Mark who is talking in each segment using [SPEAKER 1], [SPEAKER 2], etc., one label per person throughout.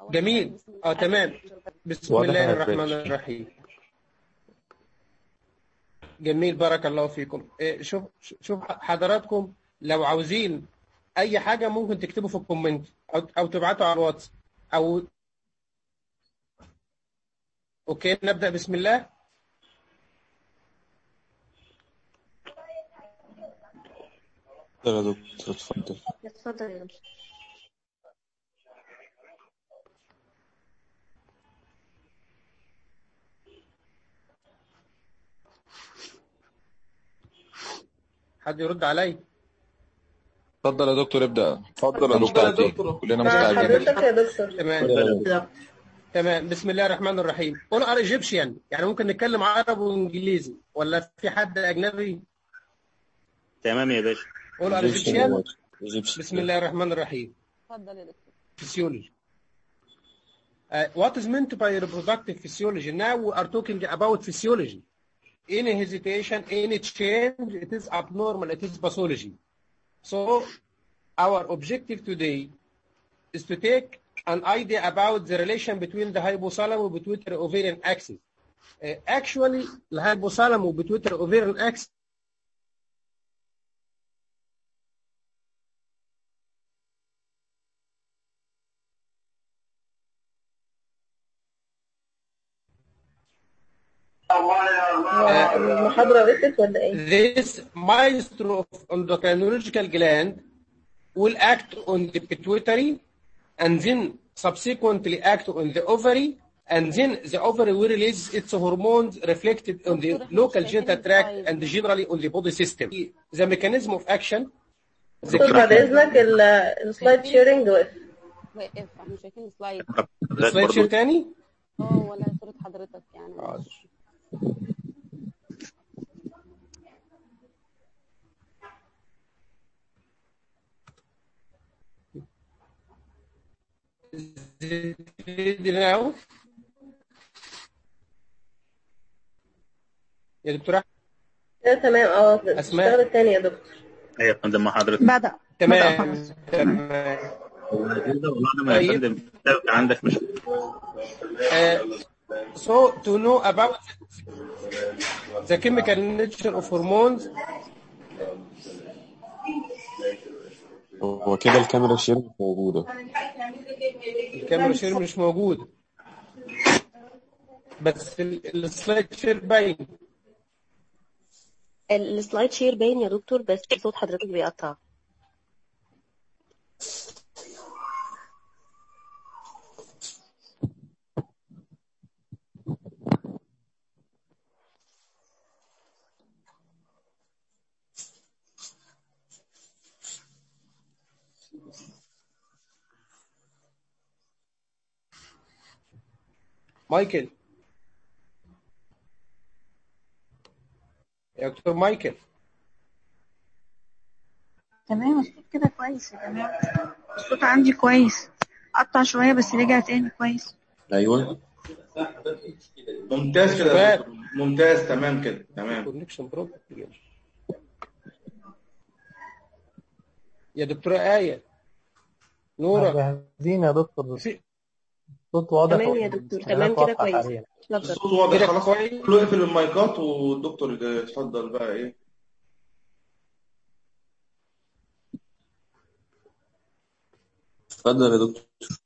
[SPEAKER 1] جميل اه تمام بسم
[SPEAKER 2] واضح
[SPEAKER 1] الله
[SPEAKER 2] إنها
[SPEAKER 1] الرحمن
[SPEAKER 2] بتش.
[SPEAKER 1] الرحيم جميل بارك الله فيكم إيه، شوف شوف حضراتكم لو عاوزين اي حاجه ممكن تكتبوا في الكومنت او او تبعتوا على الواتس او اوكي نبدا بسم الله
[SPEAKER 2] اتفضل يا دكتور اتفضل
[SPEAKER 3] اتفضل يا دكتور
[SPEAKER 1] حد يرد علي
[SPEAKER 2] اتفضل يا دكتور ابدأ
[SPEAKER 4] اتفضل يا
[SPEAKER 2] احنا
[SPEAKER 4] دكتور
[SPEAKER 2] مستعدين كلنا
[SPEAKER 3] مع
[SPEAKER 2] مستعجلين
[SPEAKER 3] حضرتك يا دكتور
[SPEAKER 1] تمام تمام بسم الله الرحمن الرحيم قول ار ايجيبشن يعني ممكن نتكلم عربي وانجليزي ولا في حد اجنبي
[SPEAKER 5] تمام يا باشا
[SPEAKER 1] قول ار
[SPEAKER 2] ايجيبشن
[SPEAKER 1] ايجيبشن
[SPEAKER 2] ايجيبشن
[SPEAKER 1] بسم الله الرحمن الرحيم
[SPEAKER 6] اتفضل يا دكتور
[SPEAKER 1] physiology. Uh, what is meant by reproductive physiology? Now we are talking about physiology. Any hesitation, any change, it is abnormal, it is pathology. So our objective today is to take an idea about the relation between the hypothalamus pituitary ovarian axis. Uh, actually, the hypothalamus pituitary ovarian axis
[SPEAKER 3] هو المحاضرة وقفت ولا ايه؟
[SPEAKER 1] this maestro of endocrinological gland will act on the pituitary and then subsequently act on the ovary and then the ovary will release its hormones reflected on the local genital tract and generally on the body system. The mechanism of action the
[SPEAKER 3] دكتور بعد اذنك ال- السلايد شيرنج وقف
[SPEAKER 6] واقف احنا شايفين سلايد
[SPEAKER 1] سلايد شير تاني
[SPEAKER 6] اه ولا صورة حضرتك يعني
[SPEAKER 1] حاضر. Ready now? يا دكتور أحمد
[SPEAKER 3] كده تمام اه
[SPEAKER 1] أسماء.
[SPEAKER 3] اشتغل تاني يا دكتور
[SPEAKER 5] ايوه يا فندم مع حضرتك
[SPEAKER 7] بدأ
[SPEAKER 1] تمام تمام
[SPEAKER 5] كده والله انا يا
[SPEAKER 1] طيب.
[SPEAKER 5] فندم عندك مش
[SPEAKER 1] Uh, so to know about the chemical nature of hormones
[SPEAKER 2] هو كده الكاميرا شير مش موجودة
[SPEAKER 1] الكاميرا شير مش موجود بس ال- السلايد شير باين
[SPEAKER 3] ال- السلايد شير باين يا دكتور بس صوت حضرتك بيقطع
[SPEAKER 1] مايكل يا دكتور مايكل
[SPEAKER 7] تمام الصوت كده كويس يا جماعة الصوت عندي كويس قطع شوية بس رجع تاني كويس
[SPEAKER 2] ايوه
[SPEAKER 4] ممتاز كده يا دكتور. ممتاز تمام كده تمام
[SPEAKER 1] كونكشن بروبلم يا دكتورة آية نورة
[SPEAKER 8] جاهزين يا دكتور
[SPEAKER 1] في
[SPEAKER 8] الصوت واضح
[SPEAKER 3] تمام يا دكتور تمام كده كويس اتفضل
[SPEAKER 4] الصوت واضح
[SPEAKER 1] كده
[SPEAKER 4] خلاص
[SPEAKER 1] كويس
[SPEAKER 4] كله يقفل المايكات والدكتور اتفضل بقى ايه
[SPEAKER 2] اتفضل يا دكتور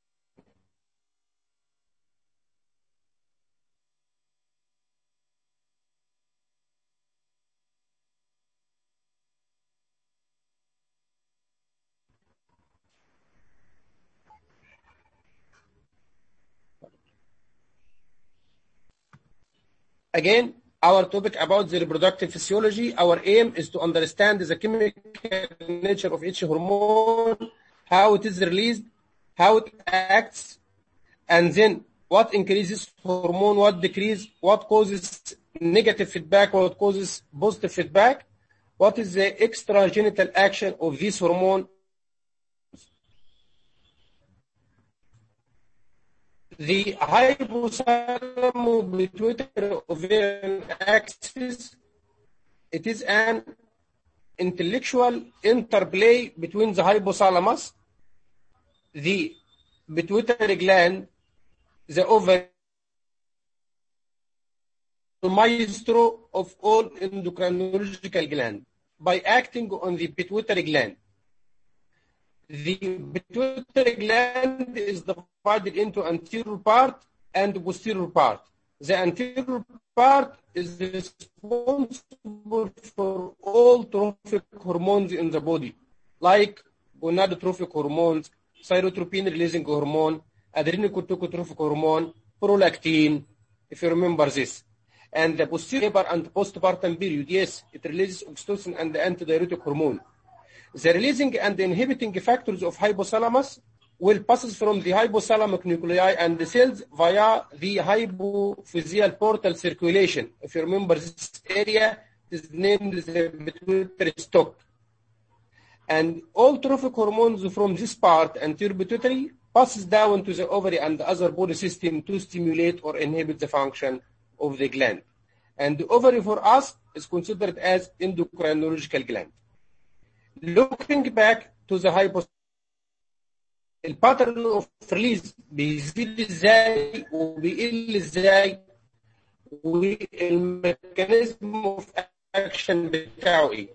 [SPEAKER 1] Again, our topic about the reproductive physiology, our aim is to understand the chemical nature of each hormone, how it is released, how it acts, and then what increases hormone, what decreases, what causes negative feedback, what causes positive feedback, what is the extragenital action of this hormone. The hypothalamus pituitary ovarian axis, it is an intellectual interplay between the hypothalamus, the pituitary gland, the ovary, maestro of all endocrinological gland by acting on the pituitary gland. The pituitary gland is divided into anterior part and posterior part. The anterior part is responsible for all trophic hormones in the body, like gonadotrophic hormones, thyrotropin releasing hormone, adrenocorticotropic hormone, prolactin, if you remember this. And the posterior and postpartum period, yes, it releases oxytocin and the antidiuretic hormone. The releasing and inhibiting factors of hypothalamus will passes from the hypothalamic nuclei and the cells via the hypophyseal portal circulation. If you remember this area, it is named the pituitary stalk. And all trophic hormones from this part, anterior pituitary, passes down to the ovary and the other body system to stimulate or inhibit the function of the gland. And the ovary for us is considered as endocrinological gland. Looking back to the hypothalamus, الباترن اوف ريليز بيزيد ازاي وبيقل ازاي والميكانيزم اوف اكشن بتاعه ايه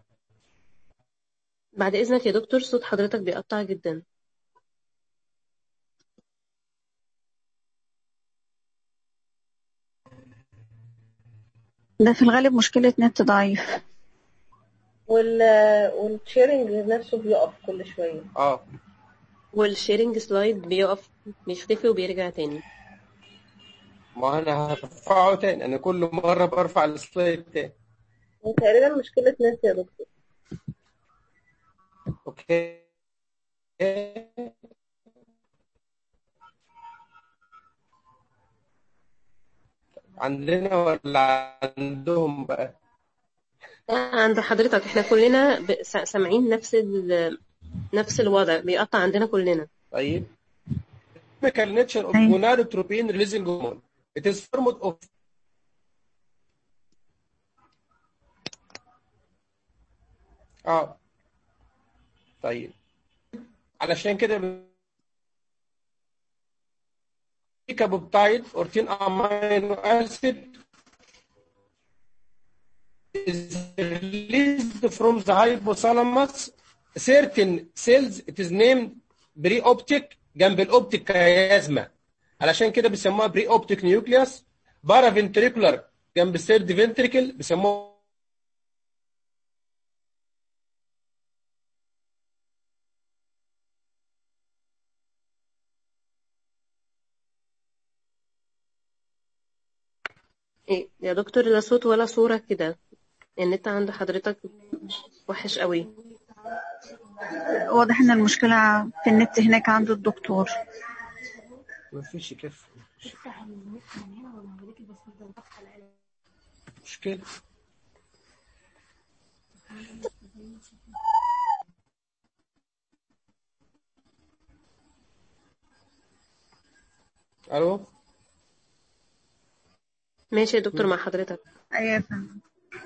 [SPEAKER 3] بعد إذنك يا دكتور صوت حضرتك بيقطع جدا
[SPEAKER 7] ده في الغالب مشكلة نت ضعيف
[SPEAKER 9] وال والشيرنج نفسه بيقف كل شوية
[SPEAKER 1] اه
[SPEAKER 3] والشيرنج سلايد بيقف بيختفي وبيرجع تاني
[SPEAKER 1] ما انا هرفعه تاني انا كل مره برفع السلايد تاني
[SPEAKER 9] تقريبا مشكلة نت يا دكتور
[SPEAKER 1] اوكي عندنا ولا عندهم بقى
[SPEAKER 3] عند حضرتك احنا كلنا ب- سا- سامعين نفس ال... نفس الوضع بيقطع عندنا كلنا
[SPEAKER 1] طيب chemical nature of
[SPEAKER 7] أيوة.
[SPEAKER 1] gonadotropin releasing hormone it is formed of اه طيب علشان كده كابوبتايد or 10 amino acid is released from the hypothalamus certain cells it is named pre-optic جنب الاوبتيك كيازما علشان كده بيسموها بري اوبتيك نيوكليوس بارا فنتريكولار جنب الثيرد فنتريكل بيسموها
[SPEAKER 3] إيه يا دكتور لا صوت ولا صورة كده النت عند حضرتك وحش قوي
[SPEAKER 7] واضح ان المشكلة في النت هناك عند الدكتور
[SPEAKER 1] مفيش كيف مشكلة الو
[SPEAKER 3] ماشي يا دكتور مع حضرتك
[SPEAKER 7] ايوه يا فندم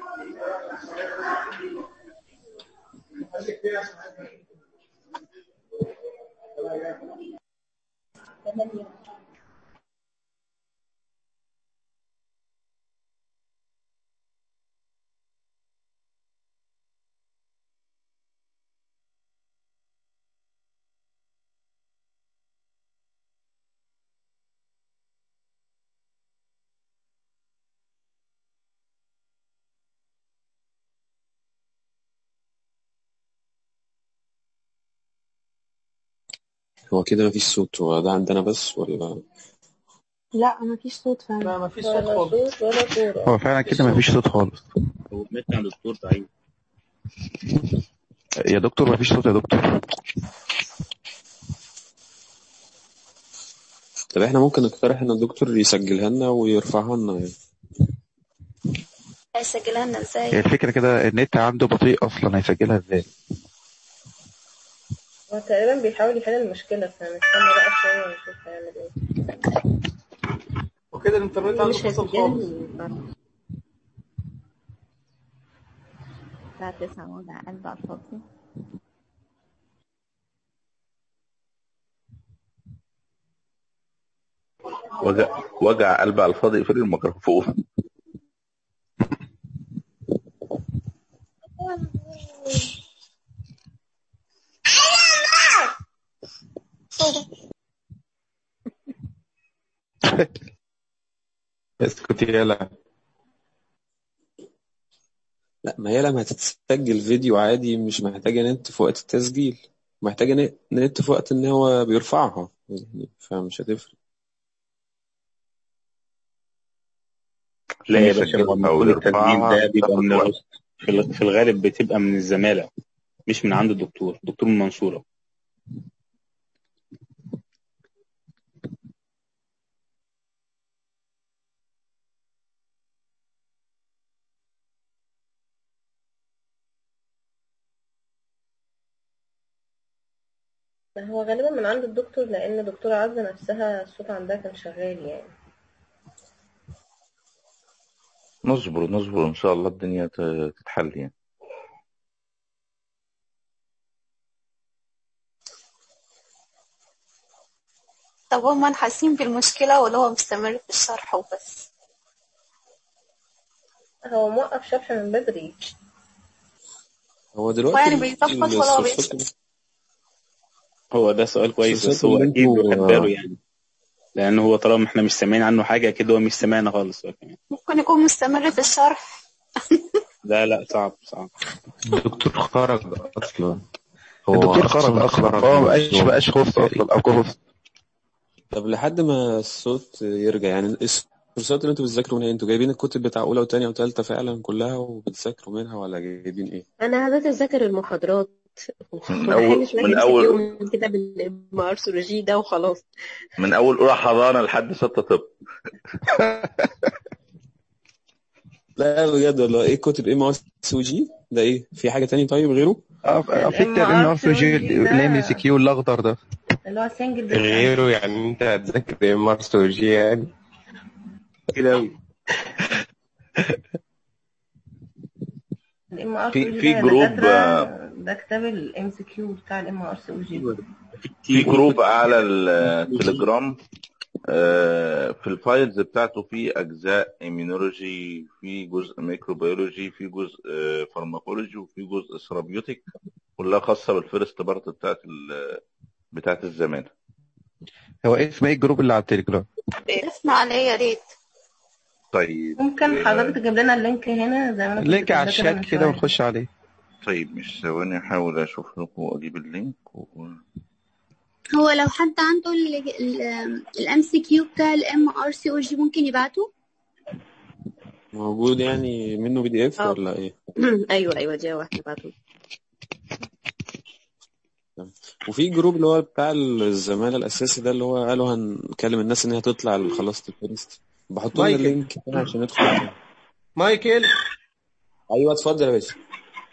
[SPEAKER 2] هو كده مفيش صوت هو ده عندنا بس ولا
[SPEAKER 6] لا مفيش صوت فعلا
[SPEAKER 1] لا مفيش صوت
[SPEAKER 9] ولا
[SPEAKER 1] خالص
[SPEAKER 9] صوت ولا صورة
[SPEAKER 8] هو فعلا كده مفيش صوت خالص
[SPEAKER 5] هو النت عند الدكتور ضعيف
[SPEAKER 8] يا دكتور مفيش صوت يا دكتور
[SPEAKER 2] طب احنا ممكن نقترح ان الدكتور يسجلها لنا ويرفعها لنا يعني
[SPEAKER 7] هيسجلها لنا
[SPEAKER 8] هي
[SPEAKER 7] ازاي
[SPEAKER 8] الفكرة كده النت عنده بطيء أصلا هيسجلها ازاي
[SPEAKER 9] هو تقريبا بيحاول يحل المشكلة فهنستنى بقى شوية ونشوف هيعمل ايه
[SPEAKER 1] وكده الانترنت عنده
[SPEAKER 3] مش
[SPEAKER 1] فصل خالص
[SPEAKER 3] هيسجلها
[SPEAKER 6] الساعة تسعة وضع قلب على الفاضي
[SPEAKER 10] وجع وجع قلب على الفاضي اقفل الميكروفون
[SPEAKER 8] اسكت يلا
[SPEAKER 2] لا ما هي لما هتتسجل فيديو عادي مش محتاجة نت في وقت التسجيل محتاجة ن- نت في وقت ان هو بيرفعها يعني فمش هتفرق
[SPEAKER 5] لا يا
[SPEAKER 10] عشان
[SPEAKER 5] باشا
[SPEAKER 10] يسجلها
[SPEAKER 5] هو لما
[SPEAKER 10] او
[SPEAKER 5] يكون التسجيل
[SPEAKER 10] يرفعها
[SPEAKER 5] ده بيبقى
[SPEAKER 10] تاخد
[SPEAKER 5] من
[SPEAKER 10] وقت
[SPEAKER 5] الهوست في الغ- في الغالب بتبقى من الزمالة مش من عند الدكتور دكتور من المنصورة
[SPEAKER 9] هو غالبا من عند الدكتور لأن دكتورة عزة نفسها الصوت عندها كان شغال يعني
[SPEAKER 10] نصبر نصبر ان شاء الله الدنيا ت- تتحل يعني
[SPEAKER 6] طب هما حاسين بالمشكلة ولا هو مستمر في الشرح وبس
[SPEAKER 9] هو موقف شرح من بدري
[SPEAKER 2] هو
[SPEAKER 6] هو
[SPEAKER 2] دلوقتي
[SPEAKER 6] يعني
[SPEAKER 2] ال-
[SPEAKER 6] بيظبط ولا هو
[SPEAKER 2] السورسات
[SPEAKER 6] بيشرح
[SPEAKER 5] هو ده سؤال كويس
[SPEAKER 2] السورسات
[SPEAKER 5] بس هو
[SPEAKER 2] اللي
[SPEAKER 5] أكيد واخد باله
[SPEAKER 2] انتوا
[SPEAKER 5] يعني لأن هو طالما احنا مش سامعين عنه حاجة أكيد هو مش سامعنا خالص هو كمان
[SPEAKER 6] ممكن يكون مستمر في الشرح
[SPEAKER 5] لا لا صعب صعب
[SPEAKER 8] الدكتور خرج اصلا
[SPEAKER 2] هو
[SPEAKER 8] الدكتور خرج
[SPEAKER 2] اصلا
[SPEAKER 8] اصلا
[SPEAKER 2] خرج
[SPEAKER 8] فهو
[SPEAKER 2] من
[SPEAKER 8] مبقاش
[SPEAKER 2] الشغل
[SPEAKER 8] بقاش هوست اصلا او كوست
[SPEAKER 2] طب لحد ما الصوت يرجع يعني الكورسات اللي انتوا بتذاكروا منها انتوا جايبين الكتب بتاع اولى وثانيه وثالثه فعلا كلها وبتذاكروا منها ولا جايبين ايه؟
[SPEAKER 3] انا عادة اذاكر المحاضرات
[SPEAKER 10] من
[SPEAKER 3] وبحل
[SPEAKER 10] اول
[SPEAKER 3] شوية
[SPEAKER 10] من
[SPEAKER 3] ام سي كيو
[SPEAKER 10] اول
[SPEAKER 3] من كتاب المارسولوجي ده وخلاص
[SPEAKER 10] من اول اولى حضانه لحد سته طب
[SPEAKER 2] لا بجد والله ايه كتب ام اس او جي ده ايه؟ في حاجه تاني طيب غيره؟
[SPEAKER 8] اه آه، في
[SPEAKER 9] الام
[SPEAKER 8] كتاب ان
[SPEAKER 9] ار
[SPEAKER 8] ار
[SPEAKER 9] سي
[SPEAKER 8] جي
[SPEAKER 9] جي
[SPEAKER 8] الام سي
[SPEAKER 9] ده
[SPEAKER 8] كيو الاخضر ده
[SPEAKER 9] اللي هو سنجل بيت
[SPEAKER 1] غيره يعني انت هتذاكر مارسولوجي يعني
[SPEAKER 5] كده أوي
[SPEAKER 9] الام ار
[SPEAKER 10] في
[SPEAKER 9] سي جي
[SPEAKER 10] في
[SPEAKER 9] ده يا
[SPEAKER 10] جروب
[SPEAKER 9] دكاترة ده كتاب الام سي كيو بتاع الام ار سي جي
[SPEAKER 10] في جروب على التليجرام آه، في الفايلز بتاعته في اجزاء ايمينولوجي في جزء ميكروبيولوجي في جزء آه، فارماكولوجي وفي جزء سيرابيوتيك كلها خاصه بالفيرست بارت بتاعت ال- بتاعت الزمان
[SPEAKER 8] هو اسم ايه الجروب اللي على التليجرام
[SPEAKER 6] اسمع عليه يا ريت
[SPEAKER 10] طيب
[SPEAKER 9] ممكن حضرتك تجيب لنا اللينك هنا زي ما انا كنت
[SPEAKER 8] اللينك على
[SPEAKER 9] بذاكر من
[SPEAKER 8] الشات كده
[SPEAKER 9] شوية
[SPEAKER 8] ونخش عليه
[SPEAKER 10] طيب مش ثواني احاول اشوف لكم واجيب اللينك و...
[SPEAKER 11] هو لو حد عنده الام سي كيو بتاع الام ار سي او جي ممكن يبعته
[SPEAKER 2] موجود يعني منه بي دي اف
[SPEAKER 3] اه
[SPEAKER 2] ولا ايه؟
[SPEAKER 3] ايوه ايوه دي واحدة بعته
[SPEAKER 2] تمام. وفي جروب اللي هو بتاع الزمالة الأساسي ده اللي هو قالوا هنكلم الناس إن هي تطلع خلاص الفيرست بحطوا لنا
[SPEAKER 1] مايكل
[SPEAKER 2] اللينك كده عشان ندخل
[SPEAKER 1] مايكل
[SPEAKER 2] أيوه اتفضل يا باشا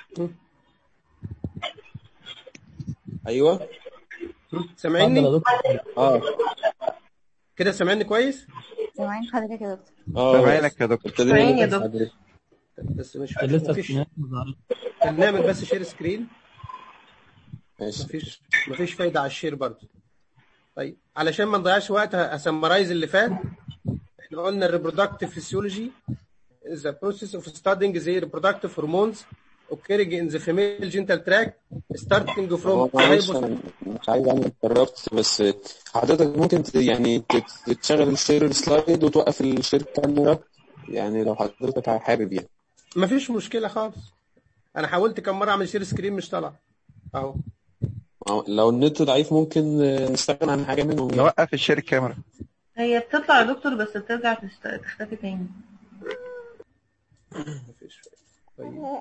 [SPEAKER 2] أيوه
[SPEAKER 1] سامعيني
[SPEAKER 2] اه
[SPEAKER 1] كده سامعني كويس
[SPEAKER 6] سامعين حضرتك يا دكتور
[SPEAKER 2] اه
[SPEAKER 8] سامعينك يا دكتور
[SPEAKER 2] ابتدينا
[SPEAKER 9] سامعين يا
[SPEAKER 2] نبحث
[SPEAKER 9] دكتور
[SPEAKER 2] حضرتك
[SPEAKER 1] بس مش
[SPEAKER 12] لسه
[SPEAKER 1] مفيش
[SPEAKER 12] السينات ما ظهرتش
[SPEAKER 1] نعمل بس شير سكرين
[SPEAKER 2] ماشي
[SPEAKER 1] مفيش مفيش فايدة على الشير برضه طيب علشان ما نضيعش وقت هسمرايز اللي فات احنا قلنا الريبرودكتيف فيسيولوجي is a process of studying the reproductive hormones occurring in the female genital tract starting
[SPEAKER 2] هو
[SPEAKER 1] from
[SPEAKER 2] معلش
[SPEAKER 1] hypothalamus
[SPEAKER 2] أنا مش عايز أعمل interrupt بس حضرتك ممكن ت- يعني تت- تشغل الشير سلايد وتوقف الشير كاميرا يعني لو حضرتك حابب يعني
[SPEAKER 1] مفيش مشكلة خالص انا حاولت كم مرة اعمل شير سكرين مش طالع اهو
[SPEAKER 2] لو النت ضعيف ممكن نستغنى عن حاجة منهم يعني.
[SPEAKER 8] نوقف الشير كاميرا
[SPEAKER 9] هي بتطلع يا دكتور بس بترجع تشت- تختفي تاني
[SPEAKER 1] مفيش فايدة طيب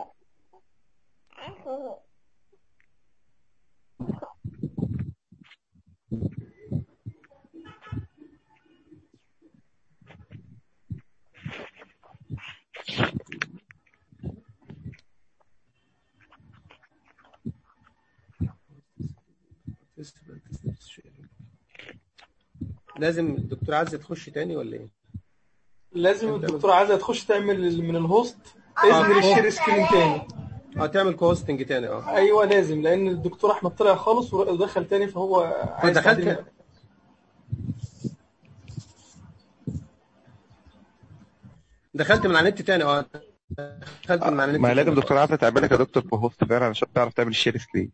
[SPEAKER 1] لازم الدكتور عزة تخش تاني ولا ايه؟
[SPEAKER 12] لازم
[SPEAKER 1] انت
[SPEAKER 12] الدكتور عايزة تخش تعمل من الهوست اذن
[SPEAKER 1] اه
[SPEAKER 12] للشير سكرين تاني
[SPEAKER 1] اه تعمل كوستنج تاني اه
[SPEAKER 12] ايوه لازم لان الدكتور احمد طلع خالص ودخل تاني فهو عايز
[SPEAKER 1] دخلت
[SPEAKER 12] تعديل.
[SPEAKER 1] دخلت من على النت تاني اه دخلت من على النت
[SPEAKER 8] ما لازم
[SPEAKER 1] تاني
[SPEAKER 8] دكتور عايزة تعملك يا دكتور في هوست فعلا عشان تعرف تعمل الشير سكرين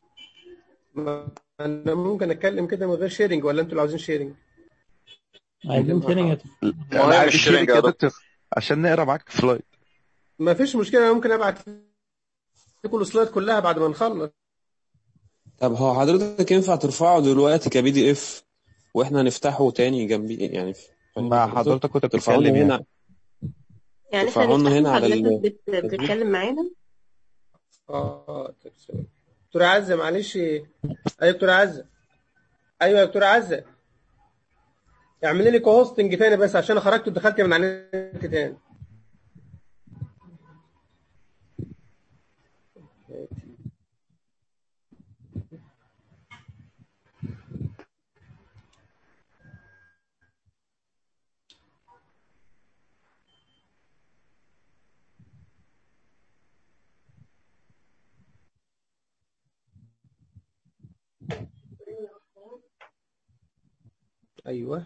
[SPEAKER 1] انا ممكن اتكلم كده من غير شيرنج ولا انتوا اللي عاوزين شيرنج
[SPEAKER 13] عايزين شيرنج يا دكتور.
[SPEAKER 8] انا عايز الشيرنج يا دكتور عشان نقرا معاك سلايد
[SPEAKER 1] ما فيش مشكله انا ممكن ابعت لكم السلايد كلها بعد ما نخلص
[SPEAKER 2] طب هو حضرتك ينفع ترفعه دلوقتي كبي دي اف واحنا نفتحه تاني جنبي يعني
[SPEAKER 8] مع حضرتك كنت
[SPEAKER 2] ترفعوه
[SPEAKER 8] بتتكلم يعني.
[SPEAKER 2] هنا
[SPEAKER 3] يعني احنا
[SPEAKER 2] ترفعوه
[SPEAKER 3] نفتح
[SPEAKER 2] هنا على
[SPEAKER 3] حضرتك
[SPEAKER 2] ال-
[SPEAKER 3] بت... بتتكلم معانا
[SPEAKER 1] اه طب ثواني. دكتور عزه معلش ايوه دكتور عزه ايوه يا دكتور عزه اعملي لي كوهوستنج تاني بس عشان أنا خرجت ودخلت من على النت تاني ايوه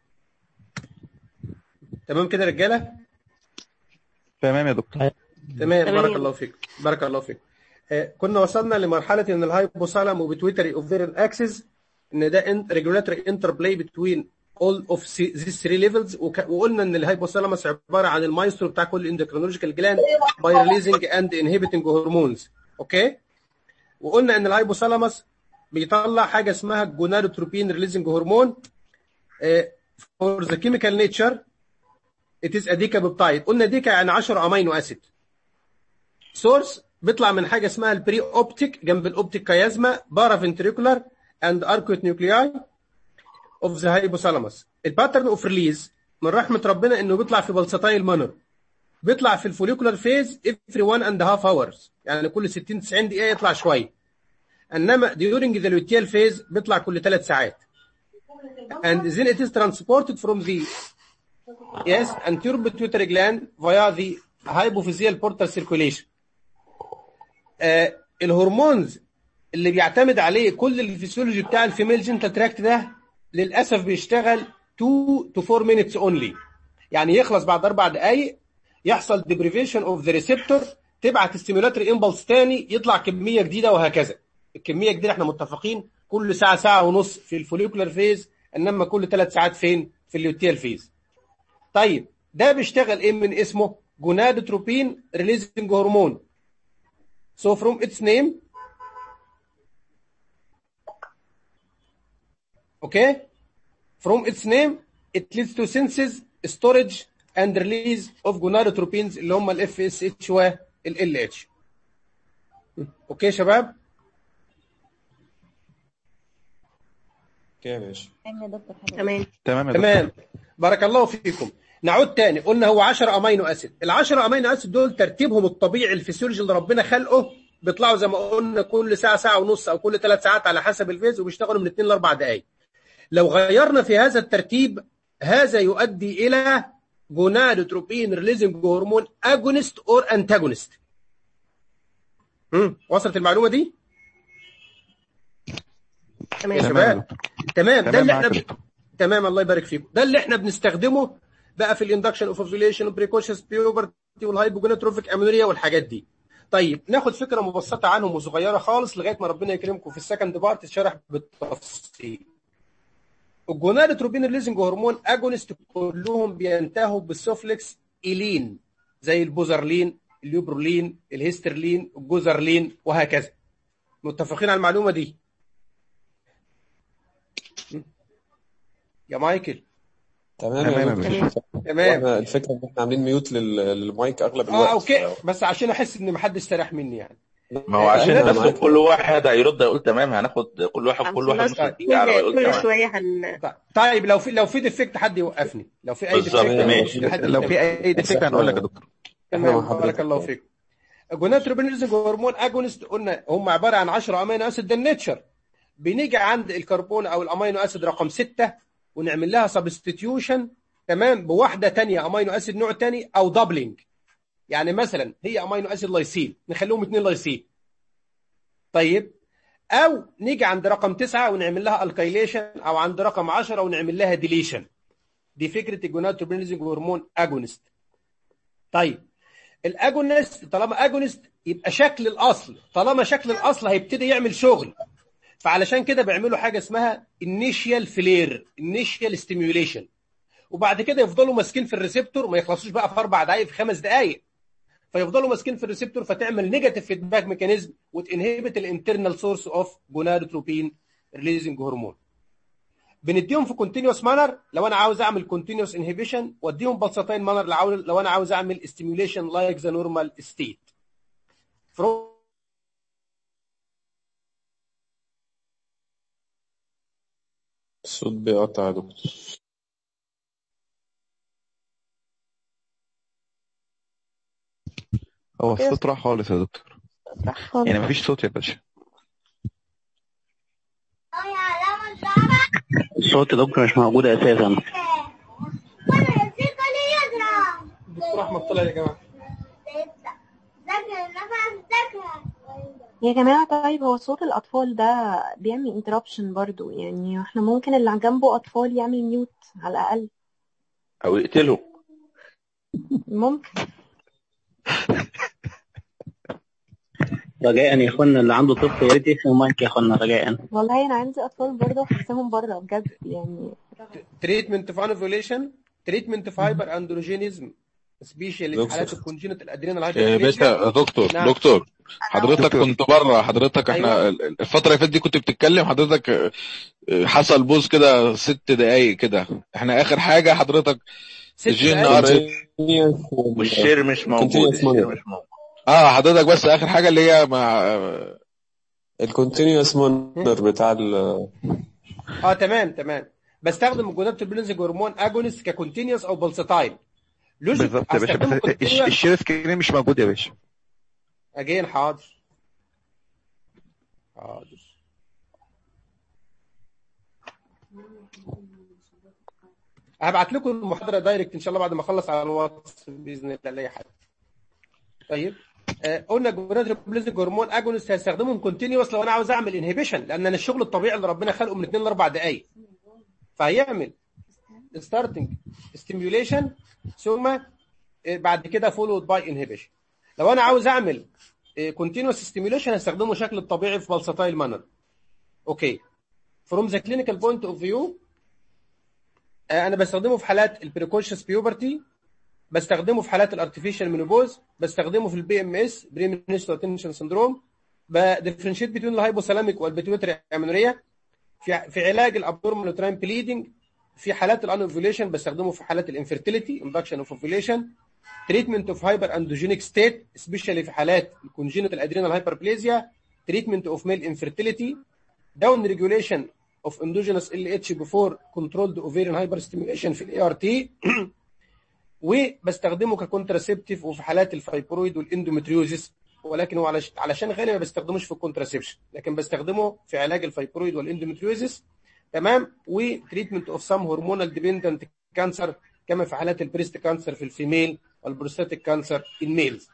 [SPEAKER 1] تمام كده يا رجاله
[SPEAKER 8] تمام يا دكتور
[SPEAKER 1] تمام
[SPEAKER 3] تمام.
[SPEAKER 1] بارك الله فيك بارك الله فيك آه، كنا وصلنا لمرحله ان الهايبوثالامو وبيتويتري اوفيرين اكسس ان ده ريجولاتوري انتربلاي بتوين all of these three levels وك- وقلنا ان الهايبوثالاموس عباره عن المايسترو بتاع كل اندوكرينولوجيكال جلاند باي ريليزنج اند انهبيتنج هرمونز اوكي وقلنا ان الهايبوثالاموس بيطلع حاجه اسمها الجونادوتروبين ريليزنج هرمون فور ذا كيميكال نيتشر ات از اديكا بيبتايد قلنا ديكا يعني 10 امينو اسيد سورس بيطلع من حاجه اسمها البري اوبتيك جنب الاوبتيك كيازما بارا فنتريكولار اند اركوت نيوكلياي اوف ذا هايبوثالاموس الباترن اوف ريليز من رحمه ربنا انه بيطلع في بلسطايل مانر بيطلع في الفوليكولار فيز افري 1 اند هاف اورز يعني كل 60 90 دقيقه يطلع شويه انما ديورنج ذا لوتيال فيز بيطلع كل ثلاث ساعات and then it is transported from the yes anterior pituitary gland via the hypophyseal portal circulation آه الهرمونز اللي بيعتمد عليه كل الفسيولوجي بتاع الفيميل جنتال تراكت ده للاسف بيشتغل 2 to 4 minutes only يعني يخلص بعد اربع دقائق يحصل deprivation of the receptor تبعت ستيمولاتري امبلس تاني يطلع كميه جديده وهكذا الكميه الجديده احنا متفقين كل ساعه ساعه ونص في الفوليكولار فيز انما كل ثلاث ساعات فين في اللوتيال فيز طيب ده بيشتغل ايه من اسمه جونادوتروبين ريليزنج هرمون so from its name okay from its name it leads to synthesis storage and release of gonadotropins اللي هم الاف اس اتش والال اتش اوكي يا شباب
[SPEAKER 2] اوكي يا باشا
[SPEAKER 3] تمام
[SPEAKER 8] تمام يا
[SPEAKER 1] تمام بارك الله فيكم نعود تاني قلنا هو 10 امينو اسيد ال 10 امينو اسيد دول ترتيبهم الطبيعي الفسيولوجي اللي ربنا خلقه بيطلعوا زي ما قلنا كل ساعه ساعه ونص او كل ثلاث ساعات على حسب الفيز وبيشتغلوا من 2 ل 4 دقائق لو غيرنا في هذا الترتيب هذا يؤدي الى جونادوتروبين ريليزنج هرمون اجونست اور انتاجونست وصلت المعلومه دي
[SPEAKER 3] تمام
[SPEAKER 1] يا
[SPEAKER 8] تمام
[SPEAKER 1] شباب تمام ده
[SPEAKER 8] تمام
[SPEAKER 1] اللي
[SPEAKER 8] معاك
[SPEAKER 1] احنا
[SPEAKER 8] يا
[SPEAKER 1] ب...
[SPEAKER 8] دكتور.
[SPEAKER 1] تمام الله يبارك فيكم ده اللي احنا بنستخدمه بقى في الاندكشن اوف اوفيوليشن وبريكوشنز بيوبرتي والهايبوجوناتروفيك امينوريا والحاجات دي طيب ناخد فكره مبسطه عنهم وصغيره خالص لغايه ما ربنا يكرمكم في السكند بارت تشرح بالتفصيل الجونادوتروبين ريليزنج هرمون اجونست كلهم بينتهوا بالسوفلكس ايلين زي البوزرلين اليوبرولين الهيسترلين الجوزرلين وهكذا متفقين على المعلومه دي يا مايكل
[SPEAKER 2] تمام
[SPEAKER 8] تمام
[SPEAKER 2] يا
[SPEAKER 8] يا
[SPEAKER 2] دكتور
[SPEAKER 8] باشا
[SPEAKER 1] تمام
[SPEAKER 2] احنا الفكره ان احنا عاملين ميوت لل- للمايك اغلب
[SPEAKER 1] اه
[SPEAKER 2] الوقت
[SPEAKER 1] اوكي بس عشان احس ان محدش سرح مني يعني
[SPEAKER 10] ما هو عشان
[SPEAKER 1] أنا
[SPEAKER 10] بس
[SPEAKER 2] معاك.
[SPEAKER 10] كل واحد هيرد هيقول تمام هناخد كل واحد كل واحد
[SPEAKER 3] خلاص
[SPEAKER 10] نص دقيقة على ما يقول
[SPEAKER 3] كل كل
[SPEAKER 10] تمام
[SPEAKER 3] شويه هن
[SPEAKER 1] طيب لو في لو في ديفكت حد يوقفني لو في اي
[SPEAKER 10] بالظبط،
[SPEAKER 1] ديفكت
[SPEAKER 10] ماشي.
[SPEAKER 1] حد
[SPEAKER 8] لو في
[SPEAKER 1] يتكلم.
[SPEAKER 8] اي ديفكت هنقول لك يا دكتور
[SPEAKER 2] احنا مع
[SPEAKER 1] تمام بارك
[SPEAKER 2] حضرتك.
[SPEAKER 1] الله فيكم جوناتروبينيزنج هرمون اجونست قلنا هم عباره عن 10 امينو اسيد ده النيتشر بنيجي عند الكربون او الامينو اسيد رقم 6 ونعمل لها سبستيتيوشن تمام بواحده تانية امينو اسيد نوع تاني او دبلنج يعني مثلا هي امينو اسيد لايسين نخليهم اثنين لايسين طيب او نيجي عند رقم 9 ونعمل لها الكايليشن او عند رقم 10 ونعمل لها ديليشن دي فكره الجوناتروبينيزنج هرمون اجونست طيب الاجونست طالما اجونست يبقى شكل الاصل طالما شكل الاصل هيبتدي يعمل شغل فعلشان كده بيعملوا حاجه اسمها initial فلير initial stimulation وبعد كده يفضلوا ماسكين في الريسبتور ما يخلصوش بقى في اربع دقائق في خمس دقائق فيفضلوا ماسكين في الريسبتور فتعمل نيجاتيف فيدباك ميكانيزم وتنهبت الانترنال سورس اوف جونادوتروبين ريليزنج هرمون بنديهم في كونتينوس مانر لو انا عاوز اعمل كونتينوس انهبيشن واديهم بلساتين مانر لو انا عاوز اعمل ستيميوليشن لايك ذا نورمال ستيت
[SPEAKER 2] الصوت بيقطع يا دكتور
[SPEAKER 8] هو الصوت راح خالص يا دكتور
[SPEAKER 7] راح خالص
[SPEAKER 8] يعني مفيش صوت يا باشا
[SPEAKER 14] الصوت يا دكتور مش موجود اساسا
[SPEAKER 12] دكتور احمد طلع يا جماعه
[SPEAKER 15] يا جماعة طيب هو صوت الأطفال ده بيعمل انتربشن برضو يعني احنا ممكن اللي جنبه أطفال يعمل ميوت على الأقل
[SPEAKER 10] او يقتله
[SPEAKER 15] ممكن
[SPEAKER 14] رجاء يا اخوانا اللي عنده طفل يا ريت يقفل المايك يا اخوانا رجاء
[SPEAKER 15] والله أنا عندي أطفال برضه حاساهم بره بجد يعني
[SPEAKER 1] تريتمنت في انوفيوليشن تريتمنت في هايبر اندروجينيزم سبيشالي في
[SPEAKER 2] دكتور.
[SPEAKER 1] حالات الكونجنت الادرينال
[SPEAKER 16] يا
[SPEAKER 1] هايبر
[SPEAKER 16] باشا دكتور
[SPEAKER 1] نعم.
[SPEAKER 16] دكتور حضرتك
[SPEAKER 8] دكتور.
[SPEAKER 16] كنت بره حضرتك احنا
[SPEAKER 1] أيوة.
[SPEAKER 16] الفترة اللي فاتت دي كنت بتتكلم حضرتك اه، حصل بوز كده ست دقايق كده احنا اخر حاجة حضرتك
[SPEAKER 1] ست
[SPEAKER 16] جي ان
[SPEAKER 1] دقايق.
[SPEAKER 16] ار
[SPEAKER 10] والشير مش موجود
[SPEAKER 2] Continuous
[SPEAKER 10] الشير
[SPEAKER 2] manner.
[SPEAKER 10] مش موجود
[SPEAKER 16] اه حضرتك بس اخر حاجة اللي هي مع اه،
[SPEAKER 2] الكونتينيوس مونر بتاع ال
[SPEAKER 1] اه تمام تمام بستخدم الجونادوتروبينز هرمون اجونست ككونتينوس او بلساتايل لوجيك
[SPEAKER 8] بالظبط يا باشا
[SPEAKER 1] استخدمه
[SPEAKER 8] بس الش-
[SPEAKER 1] continuous.
[SPEAKER 8] الشير سكرين مش موجود يا باشا
[SPEAKER 1] اجين حاضر حاضر هبعت لكم المحاضره دايركت ان شاء الله بعد ما اخلص على الواتس باذن الله لاي حد طيب آه، قلنا جونادوتروبينز هرمون اجونست هستخدمهم كونتينوس لو انا عاوز اعمل انهبيشن لان انا الشغل الطبيعي اللي ربنا خلقه من 2 ل 4 دقائق فهيعمل ستارتنج ستيميوليشن ثم آه، بعد كده فولود باي انهبيشن لو انا عاوز اعمل كونتينوس ستيميوليشن هستخدمه شكل الطبيعي في بلساتايل مانر اوكي فروم ذا كلينيكال بوينت اوف فيو انا بستخدمه في حالات البريكوشس بيوبرتي بستخدمه في حالات الارتفيشال مينوبوز بستخدمه في البي ام اس بريمينسترال تنشن سندروم بديفرنشيت بين الهايبوثالاميك والبيتويتري امينوريا في في علاج الابنورمال وتراين بليدنج في حالات الانوفيوليشن بستخدمه في حالات الانفيرتيليتي اندكشن اوف اوفيوليشن تريتمنت اوف هايبر اندوجينيك ستيت سبيشالي في حالات الكونجينيتال ادرينال هايبربليزيا تريتمنت اوف ميل انفيرتيليتي داون ريجوليشن اوف اندوجينوس ال اتش بيفور كنترولد اوفيريان هايبر ستيميوليشن في الاي ار تي وبستخدمه ككونتراسيبتيف وفي حالات الفايبرويد والاندومتريوزيس ولكن هو علش- علشان غالي ما بستخدموش في الكونتراسيبشن لكن بستخدمه في علاج الفايبرويد والاندومتريوزيس تمام وتريتمنت اوف سام هرمونال ديبندنت كانسر كما في حالات البريست كانسر في الفيميل والبروستاتيك كانسر الميلز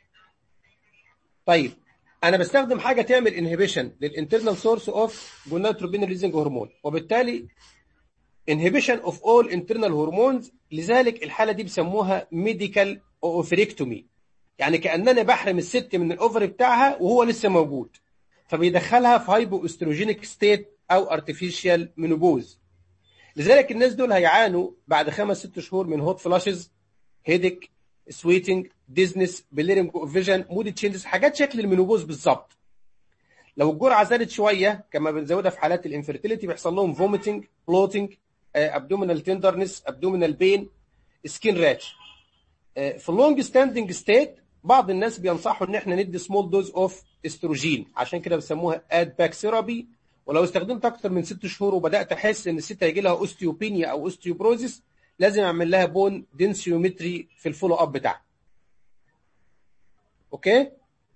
[SPEAKER 1] طيب انا بستخدم حاجه تعمل انهبيشن للانترنال سورس اوف جونادوتروبين ريليزنج هرمون وبالتالي inhibition of all internal hormones لذلك الحالة دي بيسموها medical اوفريكتومي يعني كأننا بحرم الست من الاوفري بتاعها وهو لسه موجود فبيدخلها في هايبو استروجينيك ستيت او ارتفيشال مينوبوز لذلك الناس دول هيعانوا بعد خمس ست شهور من هوت فلاشز هيدك سويتنج ديزنس بليرنج اوف فيجن مود تشينجز حاجات شكل المينوبوز بالظبط لو الجرعه زادت شويه كما بنزودها في حالات الانفيرتيليتي بيحصل لهم فوميتنج بلوتنج ابدومينال تندرنس ابدومينال بين سكين راتش في اللونج ستاندنج ستيت بعض الناس بينصحوا ان احنا ندي سمول دوز اوف استروجين عشان كده بيسموها اد باك ثيرابي ولو استخدمت اكتر من ست شهور وبدات احس ان الست هيجي لها اوستيوبينيا او اوستيوبروزيس لازم اعمل لها بون دنسيومتري في الفولو اب بتاعها اوكي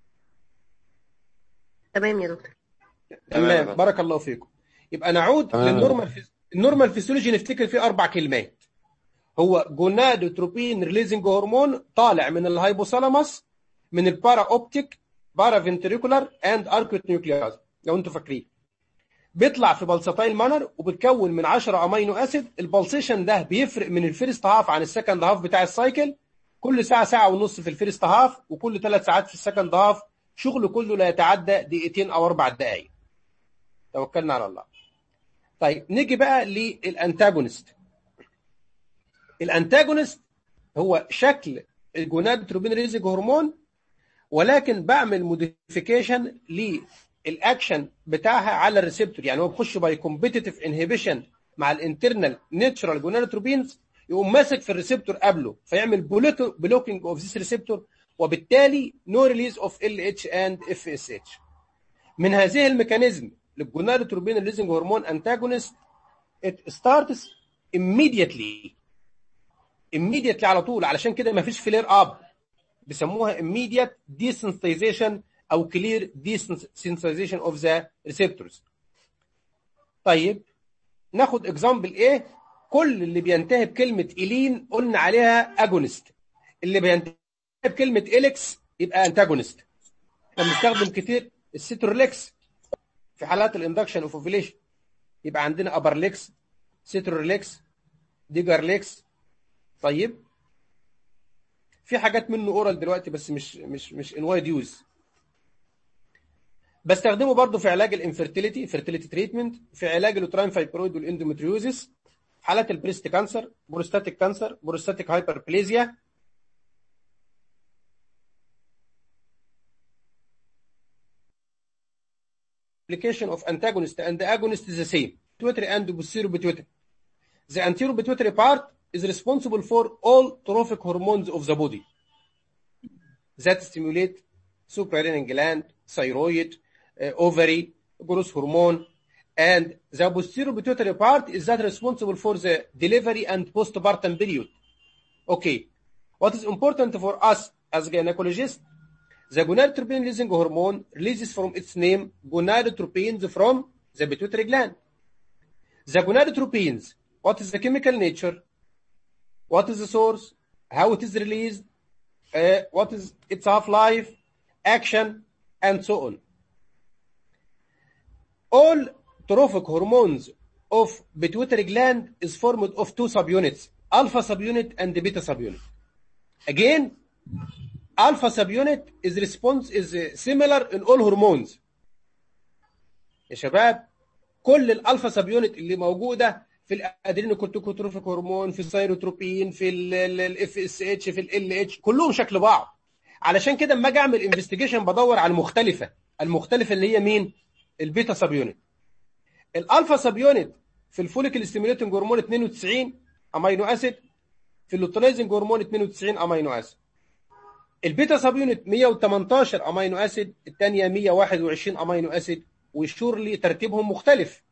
[SPEAKER 3] تمام يا دكتور
[SPEAKER 1] تمام بارك الله فيكم يبقى نعود
[SPEAKER 2] تمام.
[SPEAKER 1] للنورمال فيز... النورمال فيسيولوجي نفتكر فيه اربع كلمات هو جونادوتروبين ريليزنج هرمون طالع من الهايبوثالاموس من البارا اوبتيك بارا فنتريكولار اند اركوت نيوكلياز لو انتوا فاكرين بيطلع في بلساتايل مانر وبتكون من 10 امينو اسيد البلسيشن ده بيفرق من الفيرست هاف عن السكند هاف بتاع السايكل كل ساعه ساعه ونص في الفيرست هاف وكل ثلاث ساعات في السكند هاف شغله كله لا يتعدى دقيقتين او اربع دقائق توكلنا على الله طيب نيجي بقى للانتاجونست الانتاجونست هو شكل الجونادوتروبين ريزج هرمون ولكن بعمل موديفيكيشن للاكشن بتاعها على الريسبتور يعني هو بيخش باي كومبيتيتيف انهبيشن مع الانترنال ناتشرال جونادوتروبينز يقوم ماسك في الريسبتور قبله فيعمل بلوكينج اوف ذيس ريسبتور وبالتالي نو ريليز اوف ال اتش اند اف اس اتش من هذه الميكانيزم للجونادوتروبين ريليزنج هرمون انتاجونست it starts immediately immediately على طول علشان كده ما فيش فلير اب بيسموها immediate desensitization او clear desensitization of the receptors طيب ناخد اكزامبل ايه كل اللي بينتهي بكلمه الين قلنا عليها اجونست اللي بينتهي بكلمه اليكس يبقى انتاجونست احنا بنستخدم كتير السيتروليكس في حالات الاندكشن اوف اوفيليشن يبقى عندنا ابرليكس سيتروليكس ديجرليكس طيب في حاجات منه اورال دلوقتي بس مش مش مش ان وايد يوز بستخدمه برضه في علاج الانفيرتيليتي فيرتيليتي تريتمنت في علاج الوتراين فايبرويد والاندومتريوزيس حالات البريست كانسر بروستاتيك كانسر بروستاتيك هايبربليزيا application of antagonist and agonist is the same pituitary and posterior pituitary the anterior pituitary part is responsible for all trophic hormones of the body that stimulate suprarenal gland, thyroid, uh, ovary, growth hormone, and the posterior pituitary part is that responsible for the delivery and postpartum period. Okay, what is important for us as gynecologists? The gonadotropin releasing hormone releases from its name gonadotropins from the pituitary gland. The gonadotropins, what is the chemical nature? What is the source? How it is released? Uh, what is its half-life? Action? And so on. All trophic hormones of pituitary gland is formed of two subunits, alpha subunit and beta subunit. Again, alpha subunit is response is uh, similar in all hormones. يا شباب كل الالفا سبيونت اللي موجوده في الادرينوكورتيكوتروفيك هرمون في الثايروتروبين في الاف اس اتش في ال اتش كلهم شكل بعض علشان كده اما اجي اعمل انفستيجيشن بدور على المختلفه المختلفه اللي هي مين البيتا سبيونت الالفا سبيونت في الفوليكل ستيميوليتنج هرمون 92 امينو اسيد في اللوتينايزنج هرمون 92 امينو اسيد البيتا سبيونت 118 امينو اسيد الثانيه 121 امينو اسيد وشورلي ترتيبهم مختلف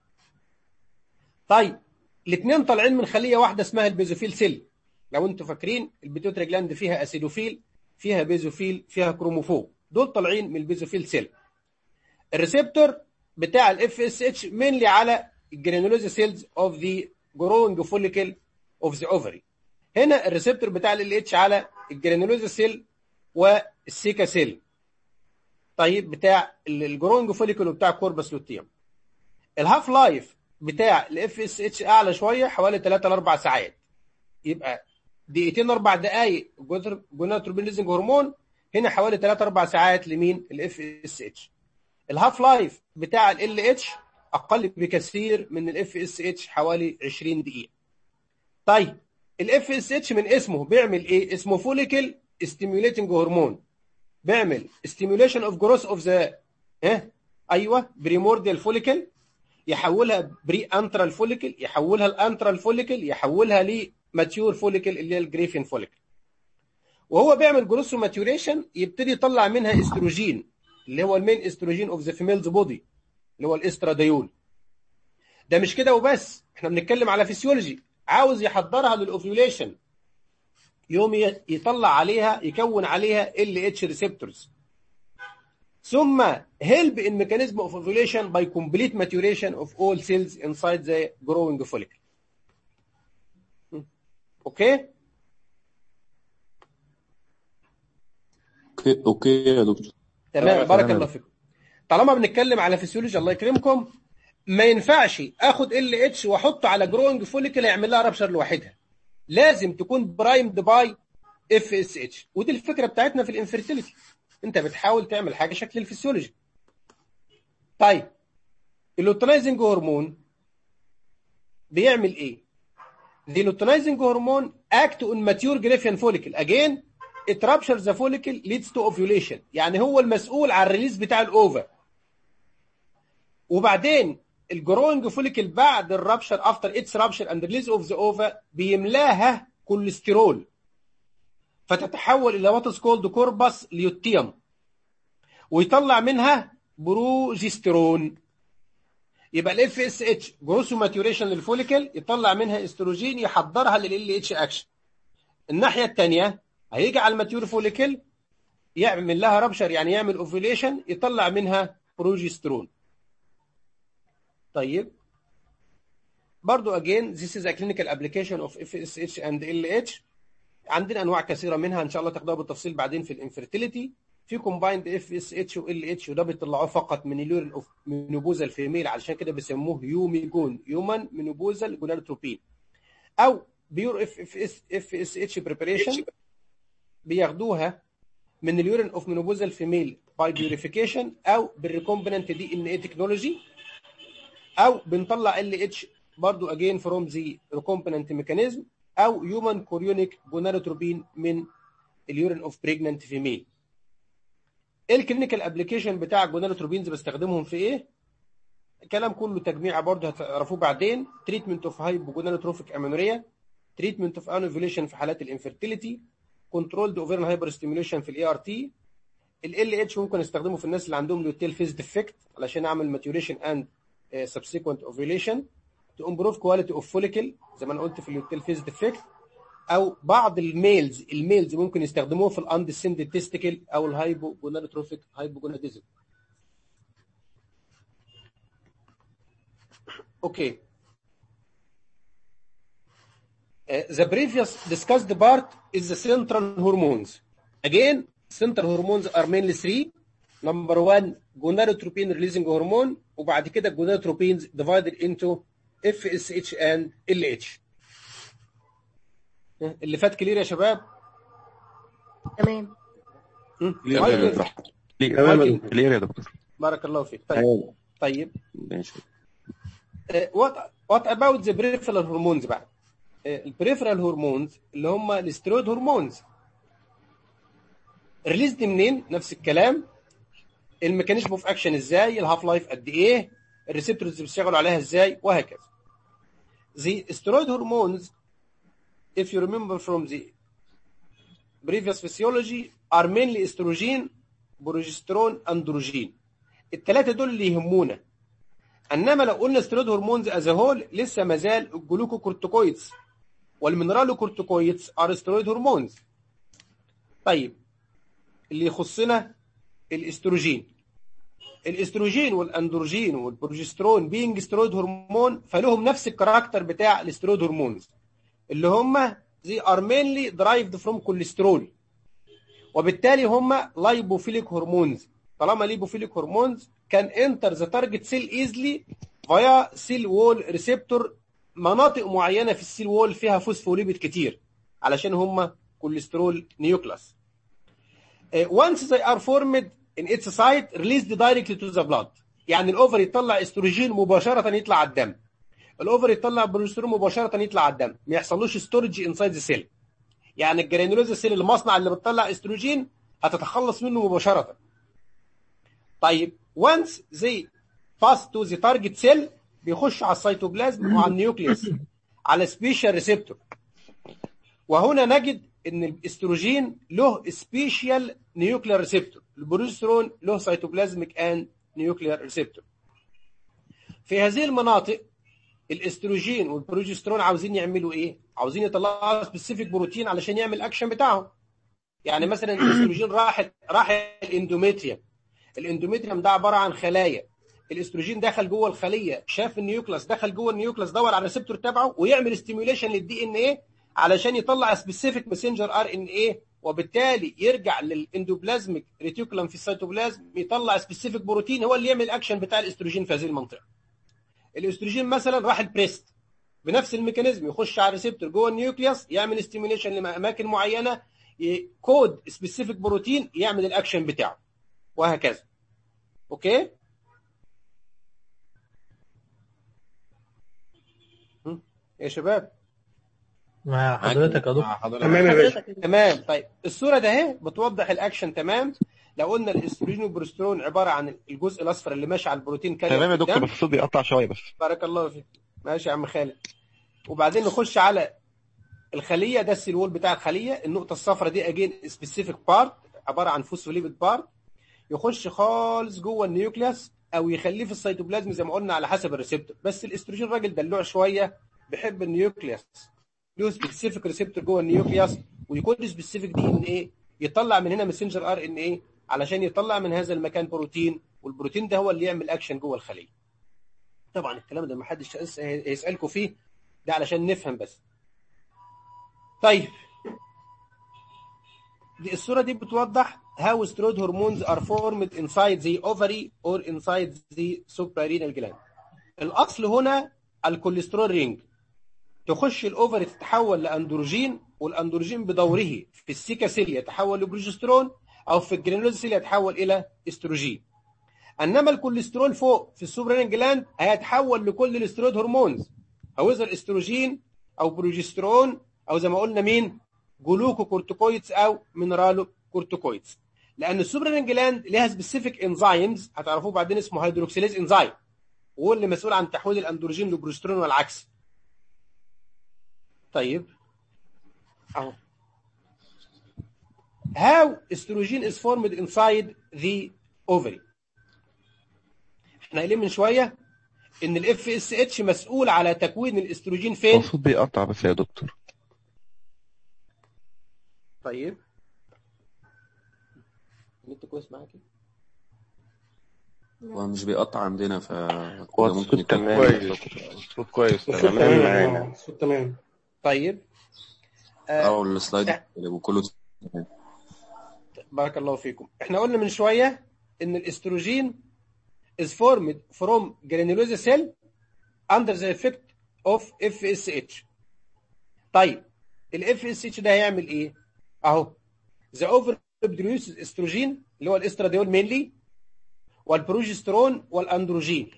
[SPEAKER 1] طيب الاثنين طالعين من خليه واحده اسمها البيزوفيل سيل لو انتوا فاكرين البيتوتري جلاند فيها اسيدوفيل فيها بيزوفيل فيها كروموفوب دول طالعين من البيزوفيل سيل الريسبتور بتاع الاف اس اتش مينلي على الجرانولوزا سيلز اوف ذا جروينج فوليكل اوف ذا اوفري هنا الريسبتور بتاع ال اتش على الجرانولوزا سيل والسيكا سيل طيب بتاع الجروينج فوليكل وبتاع كوربس لوتيوم الهاف لايف بتاع الاف اس اتش اعلى شويه حوالي 3 ل 4 ساعات يبقى دقيقتين اربع دقائق جوناتروبين ليزنج هرمون هنا حوالي 3 4 ساعات لمين الاف اس اتش الهاف لايف بتاع ال اتش اقل بكثير من الاف اس اتش حوالي 20 دقيقه طيب الاف اس اتش من اسمه بيعمل ايه اسمه فوليكل ستيميوليتنج هرمون بيعمل ستيميوليشن اوف جروث اوف ذا ها ايوه بريمورديال فوليكل يحولها بري انترال فوليكل يحولها الانترال فوليكل يحولها لماتيور فوليكل اللي هي الجريفين فوليكل وهو بيعمل جروث ماتيوريشن يبتدي يطلع منها استروجين اللي هو المين استروجين اوف ذا فيميلز بودي اللي هو الاستراديول ده مش كده وبس احنا بنتكلم على فيسيولوجي عاوز يحضرها للاوفيوليشن يوم يطلع عليها يكون عليها ال اتش ريسبتورز ثم help in mechanism of ovulation by complete maturation of all cells inside the growing follicle. اوكي؟
[SPEAKER 2] اوكي اوكي يا دكتور
[SPEAKER 1] تمام بارك الله فيكم. طالما بنتكلم على فسيولوجي الله يكرمكم ما ينفعش اخد ال اتش واحطه على جروينج فوليكل يعمل لها رابشر لوحدها. لازم تكون برايمد باي اف اس اتش ودي الفكره بتاعتنا في الانفيرتيليتي انت بتحاول تعمل حاجه شكل الفسيولوجي طيب اللوتنايزنج هرمون بيعمل ايه The luteinizing hormone act on mature Graafian follicle. Again, it ruptures the follicle leads to ovulation. يعني هو المسؤول عن الريليز بتاع الاوفا. وبعدين الجروينج فوليكل بعد الرابشر افتر اتس رابشر اند ريليز اوف ذا اوفا بيملاها كوليسترول فتتحول الى وات از كولد كوربس ليوتيوم ويطلع منها بروجسترون يبقى الاف اس اتش جروسو ماتيوريشن للفوليكل يطلع منها استروجين يحضرها لل اتش اكشن الناحيه الثانيه هيجي على الماتيور فوليكل يعمل لها رابشر يعني يعمل اوفيليشن يطلع منها بروجسترون طيب برضو again this is a clinical application of FSH and LH عندنا انواع كثيره منها ان شاء الله تاخدوها بالتفصيل بعدين في الانفيرتيليتي في كومبايند اف اس اتش وال اتش وده بيطلعوه فقط من اليورين اوف مينوبوزال فيميل علشان كده بيسموه يوميجون هيومن مينوبوزال جونادوتروبين او بيور اف اف اس اف اس اتش بريباريشن بياخدوها من اليورين اوف مينوبوزال فيميل باي بيوريفيكيشن او بالريكومبيننت دي ان اي تكنولوجي او بنطلع ال اتش برضو اجين فروم ذا ريكومبيننت ميكانيزم او هيومن كوريونيك جونادوتروبين من اليورين اوف بريجننت فيميل ايه الكلينيكال ابلكيشن بتاع الجونادوتروبينز بستخدمهم في ايه الكلام كله تجميع برضه هتعرفوه بعدين تريتمنت اوف هايبوجونادوتروفيك امينوريا تريتمنت اوف انوفيليشن في حالات الانفيرتيليتي كنترول اوفرن هايبر ستيميوليشن في الاي ار تي ال اتش ممكن استخدمه في الناس اللي عندهم لوتيل فيز ديفكت علشان اعمل ماتيوريشن اند سبسيكوينت اوفيليشن تو امبروف كواليتي اوف فوليكل زي ما انا قلت في اللوتيل فيز ديفكت او بعض الميلز الميلز ممكن يستخدموه في الاندسندد تيستيكل او الهايبوجونادوتروفيك هايبوجوناديزم اوكي Uh, the previous discussed part is the central hormones. Again, central hormones are mainly three. Number one, gonadotropin releasing hormone وبعد كده gonadotropins divided into FSH and LH. اللي فات كلير يا شباب
[SPEAKER 3] تمام
[SPEAKER 8] كلير يا دكتور
[SPEAKER 1] بارك الله فيك طيب طيب
[SPEAKER 2] ماشي
[SPEAKER 1] وات وات اباوت ذا بريفرال هرمونز بقى البريفرال هرمونز اللي هم الاسترويد هرمونز ريليزد منين نفس الكلام الميكانيزم اوف اكشن ازاي الهاف لايف قد ايه الريسبتورز اللي بيشتغلوا عليها ازاي وهكذا The steroid hormones if you remember from the previous physiology are mainly estrogen progesterone androgen الثلاثه دول اللي يهمونا انما لو قلنا ستيرويد هرمونز از هول لسه ما زال الجلوكوكورتيكويدز والمينرالوكورتيكويدز ار ستيرويد هرمونز طيب اللي يخصنا الاستروجين الاستروجين والاندروجين والبروجسترون بينج ستيرويد هرمون فلهم نفس الكاركتر بتاع الستيرويد هرمونز اللي هم they are mainly derived from cholesterol وبالتالي هم لايبوفيليك هرمونز طالما ليبوفيليك هرمونز كان انتر ذا تارجت سيل ايزلي فيا سيل وول ريسبتور مناطق معينه في السيل وول فيها فوسفوليبيد كتير علشان هم كوليسترول نيوكلاس once they are formed in its site released directly to the blood يعني الاوفر يطلع استروجين مباشره يطلع على الدم الاوفر يطلع بروجسترون مباشره يطلع على الدم ما يحصلوش ستورج انسايد ذا سيل يعني الجرانيولوزا سيل المصنع اللي بتطلع استروجين هتتخلص منه مباشره طيب once they pass to the target cell بيخش على السيتوبلازم وعلى النيوكليوس على سبيشال ريسبتور وهنا نجد ان الاستروجين له سبيشال نيوكلير ريسبتور البروجسترون له سيتوبلازميك اند نيوكلير ريسبتور في هذه المناطق الاستروجين والبروجسترون عاوزين يعملوا ايه عاوزين يطلعوا سبيسيفيك بروتين علشان يعمل اكشن بتاعهم يعني مثلا الاستروجين راح راح الاندوميتريوم الاندوميتريوم ده عباره عن خلايا الاستروجين دخل جوه الخليه شاف النيوكلاس دخل جوه النيوكلاس دور على الريسبتور تبعه ويعمل ستيميوليشن للدي ان ايه علشان يطلع سبيسيفيك ماسنجر ار ان ايه وبالتالي يرجع للاندوبلازميك ريتيكولم في السيتوبلازم يطلع سبيسيفيك بروتين هو اللي يعمل الاكشن بتاع الاستروجين في هذه المنطقه الاستروجين مثلا راح البريست بنفس الميكانيزم يخش على الريسبتور جوه النيوكليوس يعمل ستيميوليشن لاماكن معينه كود سبيسيفيك بروتين يعمل الاكشن بتاعه وهكذا اوكي هم؟ يا شباب
[SPEAKER 13] مع حضرتك يا دكتور
[SPEAKER 1] تمام يا باشا تمام طيب الصوره ده اهي بتوضح الاكشن تمام لو قلنا الاستروجين والبروسترون عباره عن الجزء الاصفر اللي ماشي على البروتين كارير
[SPEAKER 8] تمام يا دكتور
[SPEAKER 1] قدام.
[SPEAKER 8] بس الصوت بيقطع شويه بس
[SPEAKER 1] بارك الله فيك ماشي يا عم خالد وبعدين نخش على الخليه ده السيل وول بتاع الخليه النقطه الصفراء دي اجين سبيسيفيك بارت عباره عن فوسفوليبيد بارت يخش خالص جوه النيوكليوس او يخليه في السيتوبلازم زي ما قلنا على حسب الريسبتور بس الاستروجين راجل دلوع شويه بيحب النيوكليوس له سبيسيفيك ريسبتور جوه النيوكليوس ويكون سبيسيفيك دي ان ايه يطلع من هنا ماسنجر ار ان ايه علشان يطلع من هذا المكان بروتين والبروتين ده هو اللي يعمل اكشن جوه الخليه طبعا الكلام ده ما حدش هيس- هيسالكم فيه ده علشان نفهم بس طيب دي الصوره دي بتوضح how steroid hormones are formed inside the ovary or inside the suprarenal gland الاصل هنا الكوليسترول رينج تخش الاوفري تتحول لاندروجين والاندروجين بدوره في السيكا سيل يتحول لبروجسترون او في الجرانيولوز سيل يتحول الى استروجين انما الكوليسترول فوق في السوبرين جلاند هيتحول لكل الاسترويد هرمونز هوزر استروجين او بروجسترون او زي ما قلنا مين جلوكو كورتيكويدز او مينرالو كورتيكويدز لان السوبرين جلاند ليها سبيسيفيك انزيمز هتعرفوه بعدين اسمه هيدروكسيليز انزيم وهو اللي مسؤول عن تحويل الاندروجين لبروجسترون والعكس طيب اهو how estrogen is formed inside the ovary احنا قايلين من شويه ان الاف اس اتش مسؤول على تكوين الاستروجين فين
[SPEAKER 8] الصوت بيقطع بس يا دكتور
[SPEAKER 1] طيب النت كويس معاكي
[SPEAKER 2] هو مش بيقطع عندنا ف
[SPEAKER 8] هو
[SPEAKER 2] ده ممكن
[SPEAKER 8] الصوت
[SPEAKER 2] يكون
[SPEAKER 8] تمام
[SPEAKER 16] كويس الصوت كويس
[SPEAKER 12] الصوت
[SPEAKER 16] تمام
[SPEAKER 12] تمام
[SPEAKER 8] معانا.
[SPEAKER 12] آه، الصوت تمام
[SPEAKER 1] طيب آه
[SPEAKER 2] او السلايد وكله تمام.
[SPEAKER 1] بارك الله فيكم احنا قلنا من شويه ان الاستروجين is formed from granulosa cell under the effect of FSH طيب ال FSH ده هيعمل ايه اهو the over produces estrogen اللي هو الاستراديول مينلي والبروجسترون والاندروجين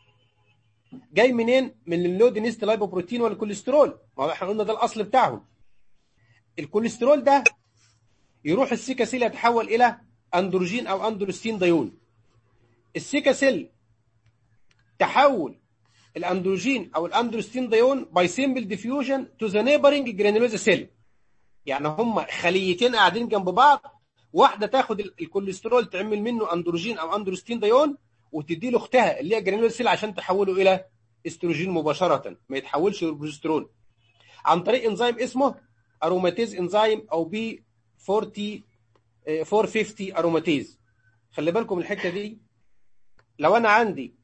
[SPEAKER 1] جاي منين من اللودينست لايبوبروتين والكوليسترول ما هو احنا قلنا ده الاصل بتاعهم الكوليسترول ده يروح السيكا سيل يتحول الى اندروجين او اندروستين ديون السيكا سيل تحول الاندروجين او الاندروستين ديون باي سيمبل ديفيوجن تو ذا نيبرنج جرانيولوزا سيل يعني هم خليتين قاعدين جنب بعض واحده تاخد ال- الكوليسترول تعمل منه اندروجين او اندروستين ديون وتدي له اختها اللي هي جرانيولوزا سيل عشان تحوله الى استروجين مباشره ما يتحولش لبروجسترون عن طريق انزيم اسمه اروماتيز انزيم او بي 40 آه، 450 اروماتيز خلي بالكم من الحته دي لو انا عندي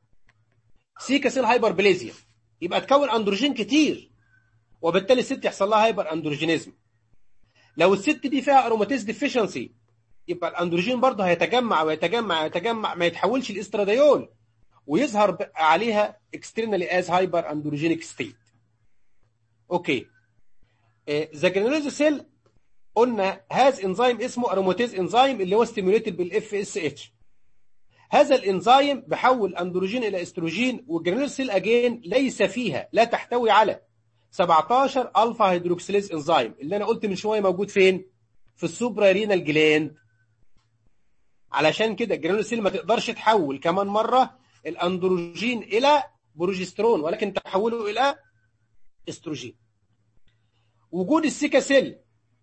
[SPEAKER 1] سيكا سيل هايبربليزيا يبقى تكون اندروجين كتير وبالتالي الست يحصل لها هايبر اندروجينيزم لو الست دي فيها اروماتيز ديفيشنسي يبقى الاندروجين برضه هيتجمع ويتجمع ويتجمع ما يتحولش لاستراديول ويظهر ب- عليها اكسترنالي از هايبر اندروجينيك ستيت اوكي ذا جرانيولوزا سيل قلنا هاز انزيم اسمه اروماتيز انزيم اللي هو ستيموليتد بالاف اس اتش هذا الانزيم بحول اندروجين الى استروجين والجرانيول سيل اجين ليس فيها لا تحتوي على 17 الفا هيدروكسيليز انزيم اللي انا قلت من شويه موجود فين في السوبرا رينال جلاند علشان كده الجرانيول سيل ما تقدرش تحول كمان مره الاندروجين الى بروجسترون ولكن تحوله الى استروجين وجود السيكا سيل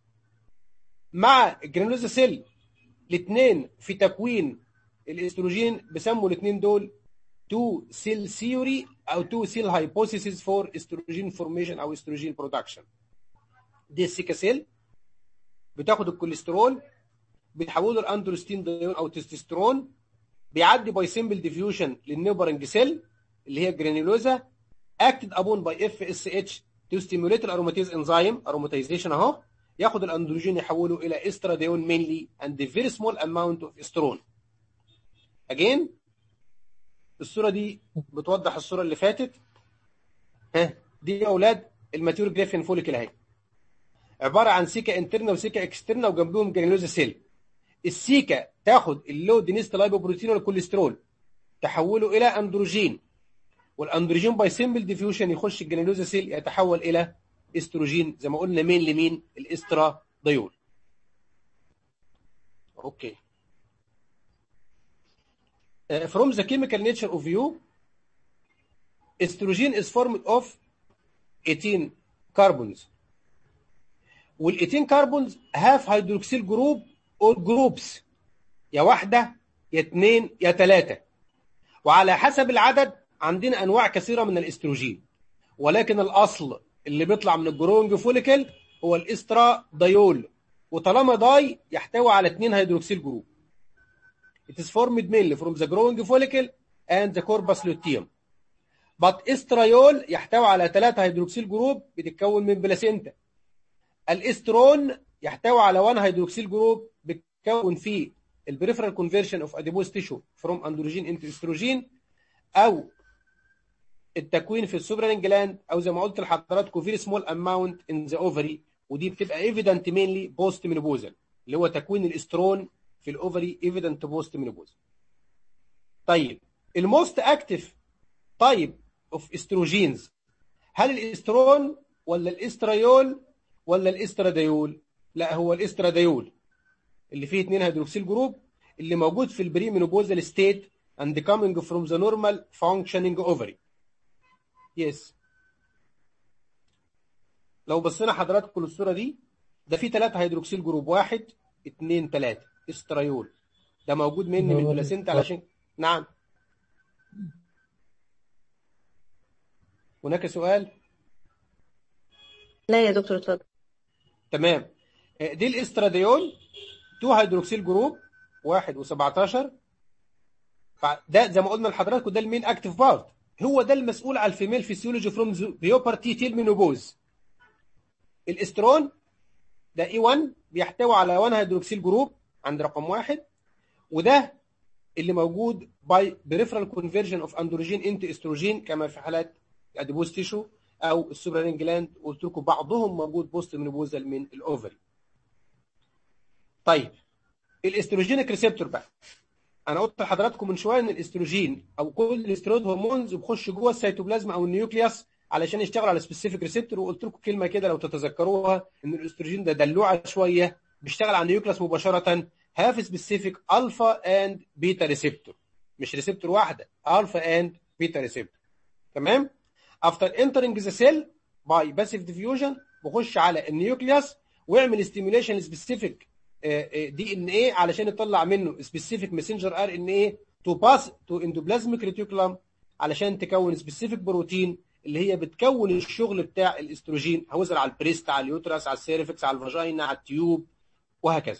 [SPEAKER 1] مع الجرانيولوزا سيل الاثنين في تكوين الاستروجين بيسموا الاثنين دول تو سيل ثيوري او تو سيل هايبوثيسيس فور استروجين فورميشن او استروجين برودكشن دي السيكا سيل بتاخد الكوليسترول بتحوله الاندروستين ديون او تستوستيرون بيعدي باي سيمبل ديفيوجن للنيوبرنج سيل اللي هي الجرانيولوزا acted upon by FSH to stimulate الاروماتيز انزيم اروماتيزيشن اهو ياخد الاندروجين يحوله الى استراديون mainly and a very small amount of estrone again الصوره دي بتوضح الصوره اللي فاتت ها دي يا اولاد الماتيور جريفين فوليكل اهي عباره عن سيكا انترنا وسيكا اكسترنا وجنبهم جرانيولوزا سيل السيكا تاخد اللو دينيست لايبوبروتين والكوليسترول تحوله الى اندروجين والاندروجين باي سيمبل ديفيوشن يخش الجرانيولوزا سيل يتحول الى استروجين زي ما قلنا مين لمين الاسترا ديول اوكي Uh, from the chemical nature of you estrogen is formed of 18 carbons وال 18 carbons have hydroxyl group or groups يا واحدة يا اثنين يا ثلاثة وعلى حسب العدد عندنا أنواع كثيرة من الاستروجين ولكن الأصل اللي بيطلع من الجرونج فوليكل هو الاسترا دايول وطالما داي يحتوي على اثنين هيدروكسيل جروب It is formed mainly from the growing follicle and the corpus luteum. But estriol يحتوي على ثلاثة هيدروكسيل جروب بتتكون من بلاسينتا. الاسترون يحتوي على 1 هيدروكسيل جروب بتكون فيه البريفرال conversion of adipose tissue from androgen into estrogen أو التكوين في السوبرانين جلاند أو زي ما قلت لحضراتكم very small amount in the ovary ودي بتبقى evident mainly post menopausal اللي هو تكوين الاسترون في الاوفري ايفيدنت بوست مينوبوز طيب الموست اكتف تايب اوف استروجينز هل الاسترون ولا الاستريول ولا الاستراديول لا هو الاستراديول اللي فيه اثنين هيدروكسيل جروب اللي موجود في البري مينوبوزال ستيت and coming from the normal functioning ovary يس لو بصينا حضراتكم للصوره دي ده فيه ثلاثه هيدروكسيل جروب واحد اثنين ثلاثه استريول ده موجود مني من بلاسنت علشان نعم هناك سؤال
[SPEAKER 3] لا يا دكتور اتفضل
[SPEAKER 1] تمام دي الاستراديول 2 هيدروكسيل جروب 1 و17 ده زي ما قلنا لحضراتكم ده المين اكتيف بارت هو ده المسؤول على الفيميل فيسيولوجي فروم بيوبرتي تيل مينوبوز الاسترون ده اي 1 بيحتوي على 1 هيدروكسيل جروب عند رقم واحد وده اللي موجود باي بريفرال كونفرجن اوف اندروجين انتو استروجين كما في حالات الاديبوز تيشو او السوبرانين جلاند قلت لكم بعضهم موجود بوست مينوبوزال من الاوفري طيب الاستروجينيك ريسبتور بقى انا قلت لحضراتكم من شويه ان الاستروجين او كل الاسترويد هرمونز بيخش جوه السيتوبلازم او النيوكليوس علشان يشتغل على سبيسيفيك ريسبتور وقلت لكم كلمه كده لو تتذكروها ان الاستروجين ده دلوعه شويه بيشتغل على النيوكليوس مباشره هاف سبيسيفيك الفا اند بيتا ريسبتور مش ريسبتور واحده الفا اند بيتا ريسبتور تمام افتر انترنج ذا سيل باي باسيف ديفيوجن بخش على النيوكليوس ويعمل ستيميوليشن سبيسيفيك دي ان ايه علشان يطلع منه سبيسيفيك ماسنجر ار ان ايه تو باس تو اندوبلازميك ريتيكولم علشان تكون سبيسيفيك بروتين اللي هي بتكون الشغل بتاع الاستروجين هوزر على البريست على اليوترس على السيرفكس على الفاجينا على التيوب وهكذا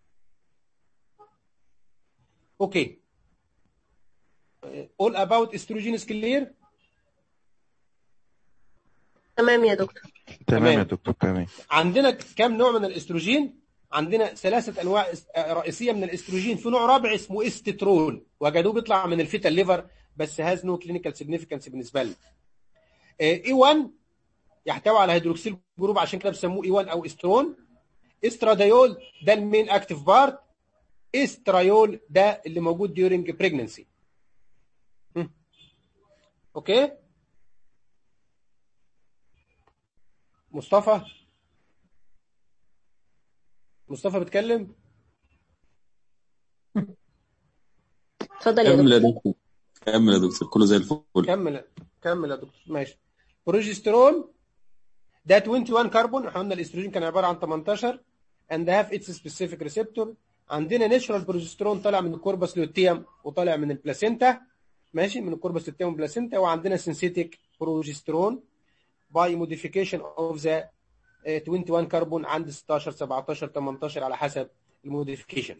[SPEAKER 1] اوكي all about estrogen is clear
[SPEAKER 3] تمام يا دكتور
[SPEAKER 8] تمام يا دكتور تمام
[SPEAKER 1] عندنا كم نوع من الاستروجين عندنا ثلاثة أنواع رئيسية من الاستروجين في نوع رابع اسمه استترول وجدوه بيطلع من الفيتا الليفر بس هاز نو كلينيكال سيجنيفيكانس بالنسبة لنا اي 1 يحتوي على هيدروكسيل جروب عشان كده بيسموه اي 1 او استرون استراديول ده المين اكتيف بارت استرايول ده اللي موجود during pregnancy اوكي مصطفى مصطفى بيتكلم
[SPEAKER 3] اتفضل يا
[SPEAKER 2] كمل يا
[SPEAKER 3] دكتور
[SPEAKER 2] دكتور كمل يا دكتور كله زي الفل
[SPEAKER 1] كمل كمل يا دكتور ماشي بروجسترون ده 21 كربون احنا قلنا الاستروجين كان عباره عن 18 and have its specific receptor عندنا ناتشرال بروجسترون طالع من الكوربس لوتيوم وطالع من البلاسينتا ماشي من الكوربس لوتيوم والبلاسينتا وعندنا سينثيتيك بروجسترون باي موديفيكيشن اوف ذا 21 كربون عند 16 17 18 على حسب الموديفيكيشن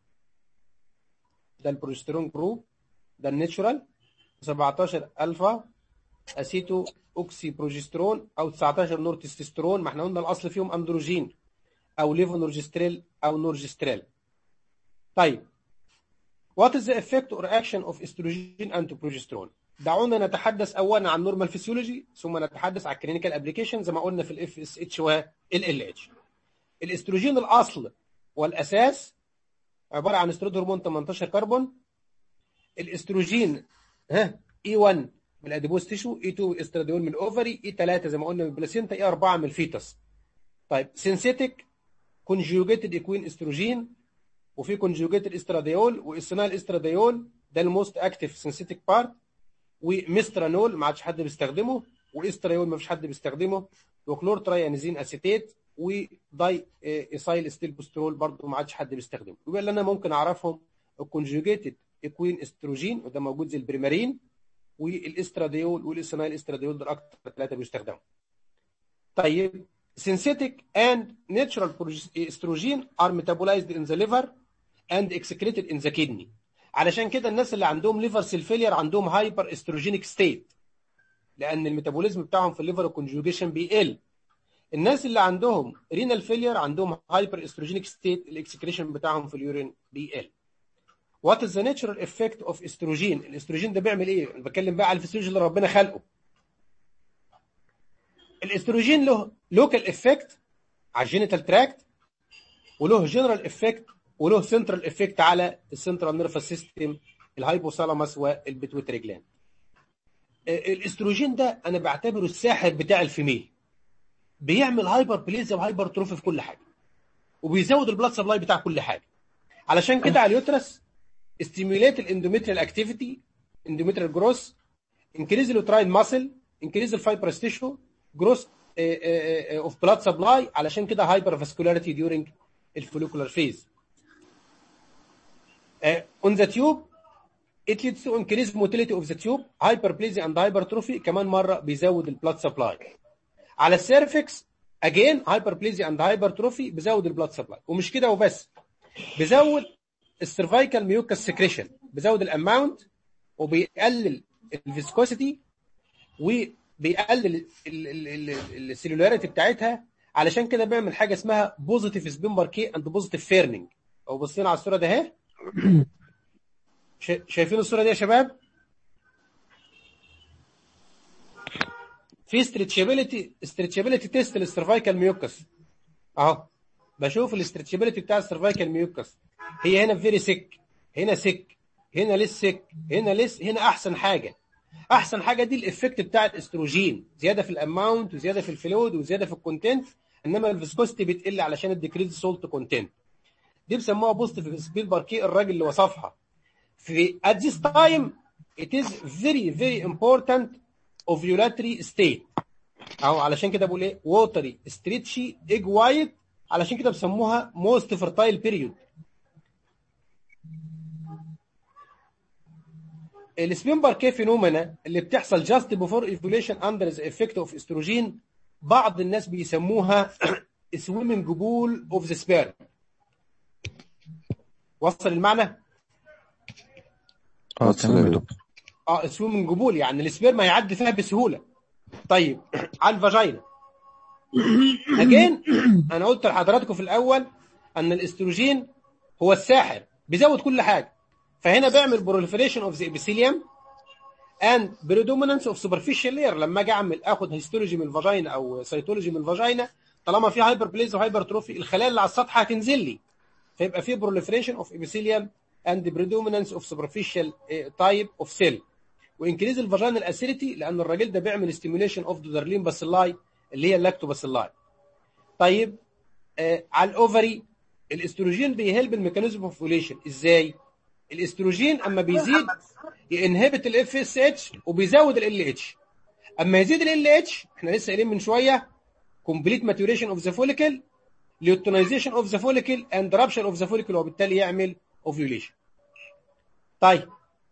[SPEAKER 1] ده البروجسترون جروب ده الناتشرال 17 الفا اسيتو اوكسي بروجسترون او 19 نور تستوستيرون ما احنا قلنا الاصل فيهم اندروجين او ليفونورجستريل او نورجستريل طيب what is the effect or action of estrogen and progesterone دعونا نتحدث اولا عن نورمال فيسيولوجي ثم نتحدث عن كلينيكال ابلكيشن زي ما قلنا في الاف اس اتش والال اتش الاستروجين الاصل والاساس عباره عن استرويد هرمون 18 كربون الاستروجين ها اي 1 من الاديبوز تيشو اي 2 الاستراديول من الاوفري اي 3 زي ما قلنا من البلاسينتا اي 4 من الفيتس طيب سينثيتك كونجوجيتد اكوين استروجين وفي كونجوجيتد استراديول والسينال استراديول ده الموست اكتف سينثيتك بارت ومسترانول ما عادش حد بيستخدمه واستريول ما فيش حد بيستخدمه وكلور ترايانزين اسيتيت وداي ايسايل ستيلبوسترول برضه ما عادش حد بيستخدمه يبقى اللي انا ممكن اعرفهم الكونجوجيتد اكوين استروجين وده موجود زي البريمارين والاستراديول والاسينايل استراديول دول اكتر ثلاثه بيستخدموا طيب synthetic and natural estrogen are metabolized in the liver and excreted in the kidney علشان كده الناس اللي عندهم ليفر سيل فيلير عندهم هايبر استروجينيك ستيت لان الميتابوليزم بتاعهم في الليفر الكونجوجيشن بيقل الناس اللي عندهم رينال فيلير عندهم هايبر استروجينيك ستيت الاكسكريشن بتاعهم في اليورين بيقل وات از ذا ناتشرال افكت اوف استروجين الاستروجين ده بيعمل ايه انا بتكلم بقى على الفسيولوجي اللي ربنا خلقه الاستروجين له لوكال افكت على الجينيتال تراكت وله جنرال افكت وله سنترال افكت على السنترال نيرفس سيستم الهايبوثالاموس والبيتويتري جلاند الاستروجين ده انا بعتبره الساحر بتاع الفيميل بيعمل هايبر بليزيا وهايبر تروفي في كل حاجه وبيزود البلاد سبلاي بتاع كل حاجه علشان كده على اليوترس ستيميوليت الاندوميتريال اكتيفيتي اندوميتريال جروس انكريز اليوتراين ماسل انكريز الفايبرس تيشو جروس اوف بلاد سبلاي علشان كده هايبر فاسكولاريتي ديورنج الفوليكولار فيز اون ذا تيوب it leads to increase motility of the tube hyperplasia and hypertrophy كمان مره بيزود البلاد سبلاي على السيرفكس again hyperplasia and hypertrophy بيزود البلاد سبلاي ومش كده وبس بيزود السيرفايكال ميوكس سكريشن بيزود الاماونت وبيقلل الفيسكوسيتي وبيقلل السيلولاريتي بتاعتها علشان كده بيعمل حاجه اسمها بوزيتيف سبين باركي اند بوزيتيف فيرنينج او بصينا على الصوره ده اهي شايفين الصوره دي يا شباب في ستريتشابيليتي ستريتشابيليتي تيست للسيرفايكال ميوكس اهو بشوف الاسترتشابيليتي بتاع السيرفايكال ميوكس هي هنا فيري سيك هنا سيك هنا ليس سيك هنا ليس هنا احسن حاجه احسن حاجه دي الافكت بتاع الاستروجين زياده في الاماونت وزياده في الفلويد وزياده في الكونتنت انما الفيسكوستي بتقل علشان الديكريز سولت كونتنت دي بيسموها بوزيتيف سبيل باركي الراجل اللي وصفها في at this time it is very very important ovulatory state اهو علشان كده بقول ايه ووتري ستريتشي ايج وايت علشان كده بيسموها موست فيرتايل بيريود السبين باركيه فينومينا اللي بتحصل جاست بيفور ايفوليشن اندر ذا افكت اوف استروجين بعض الناس بيسموها سويمنج بول اوف ذا سبيرم وصل المعنى؟
[SPEAKER 8] اه تمام يا دكتور
[SPEAKER 1] اه سويمنج بول يعني السبيرم هيعدي فيها بسهوله طيب على الفاجينا اجين انا قلت لحضراتكم في الاول ان الاستروجين هو الساحر بيزود كل حاجه فهنا بيعمل proliferation of the epithelium and predominance of superficial layer لما اجي اعمل اخد هيستولوجي من الفاجينا او سيتولوجي من الفاجينا طالما في هايبر بليز وهايبر تروفي الخلايا اللي على السطح هتنزل لي فيبقى في proliferation of epithelium and predominance of superficial type of cell وانكريز الفاجينال اسيريتي لان الراجل ده بيعمل ستيميوليشن اوف دودرلين باسيلاي اللي هي اللاكتوباسيلاي طيب آه على الاوفري الاستروجين بيهلب الميكانيزم اوف فوليشن ازاي الاستروجين اما بيزيد ينهبت الاف اس اتش وبيزود ال اتش اما يزيد ال اتش احنا لسه قايلين من شويه كومبليت ماتوريشن اوف ذا فوليكل ليوتنايزيشن اوف ذا فوليكل اند رابشن اوف ذا فوليكل وبالتالي يعمل اوفيوليشن طيب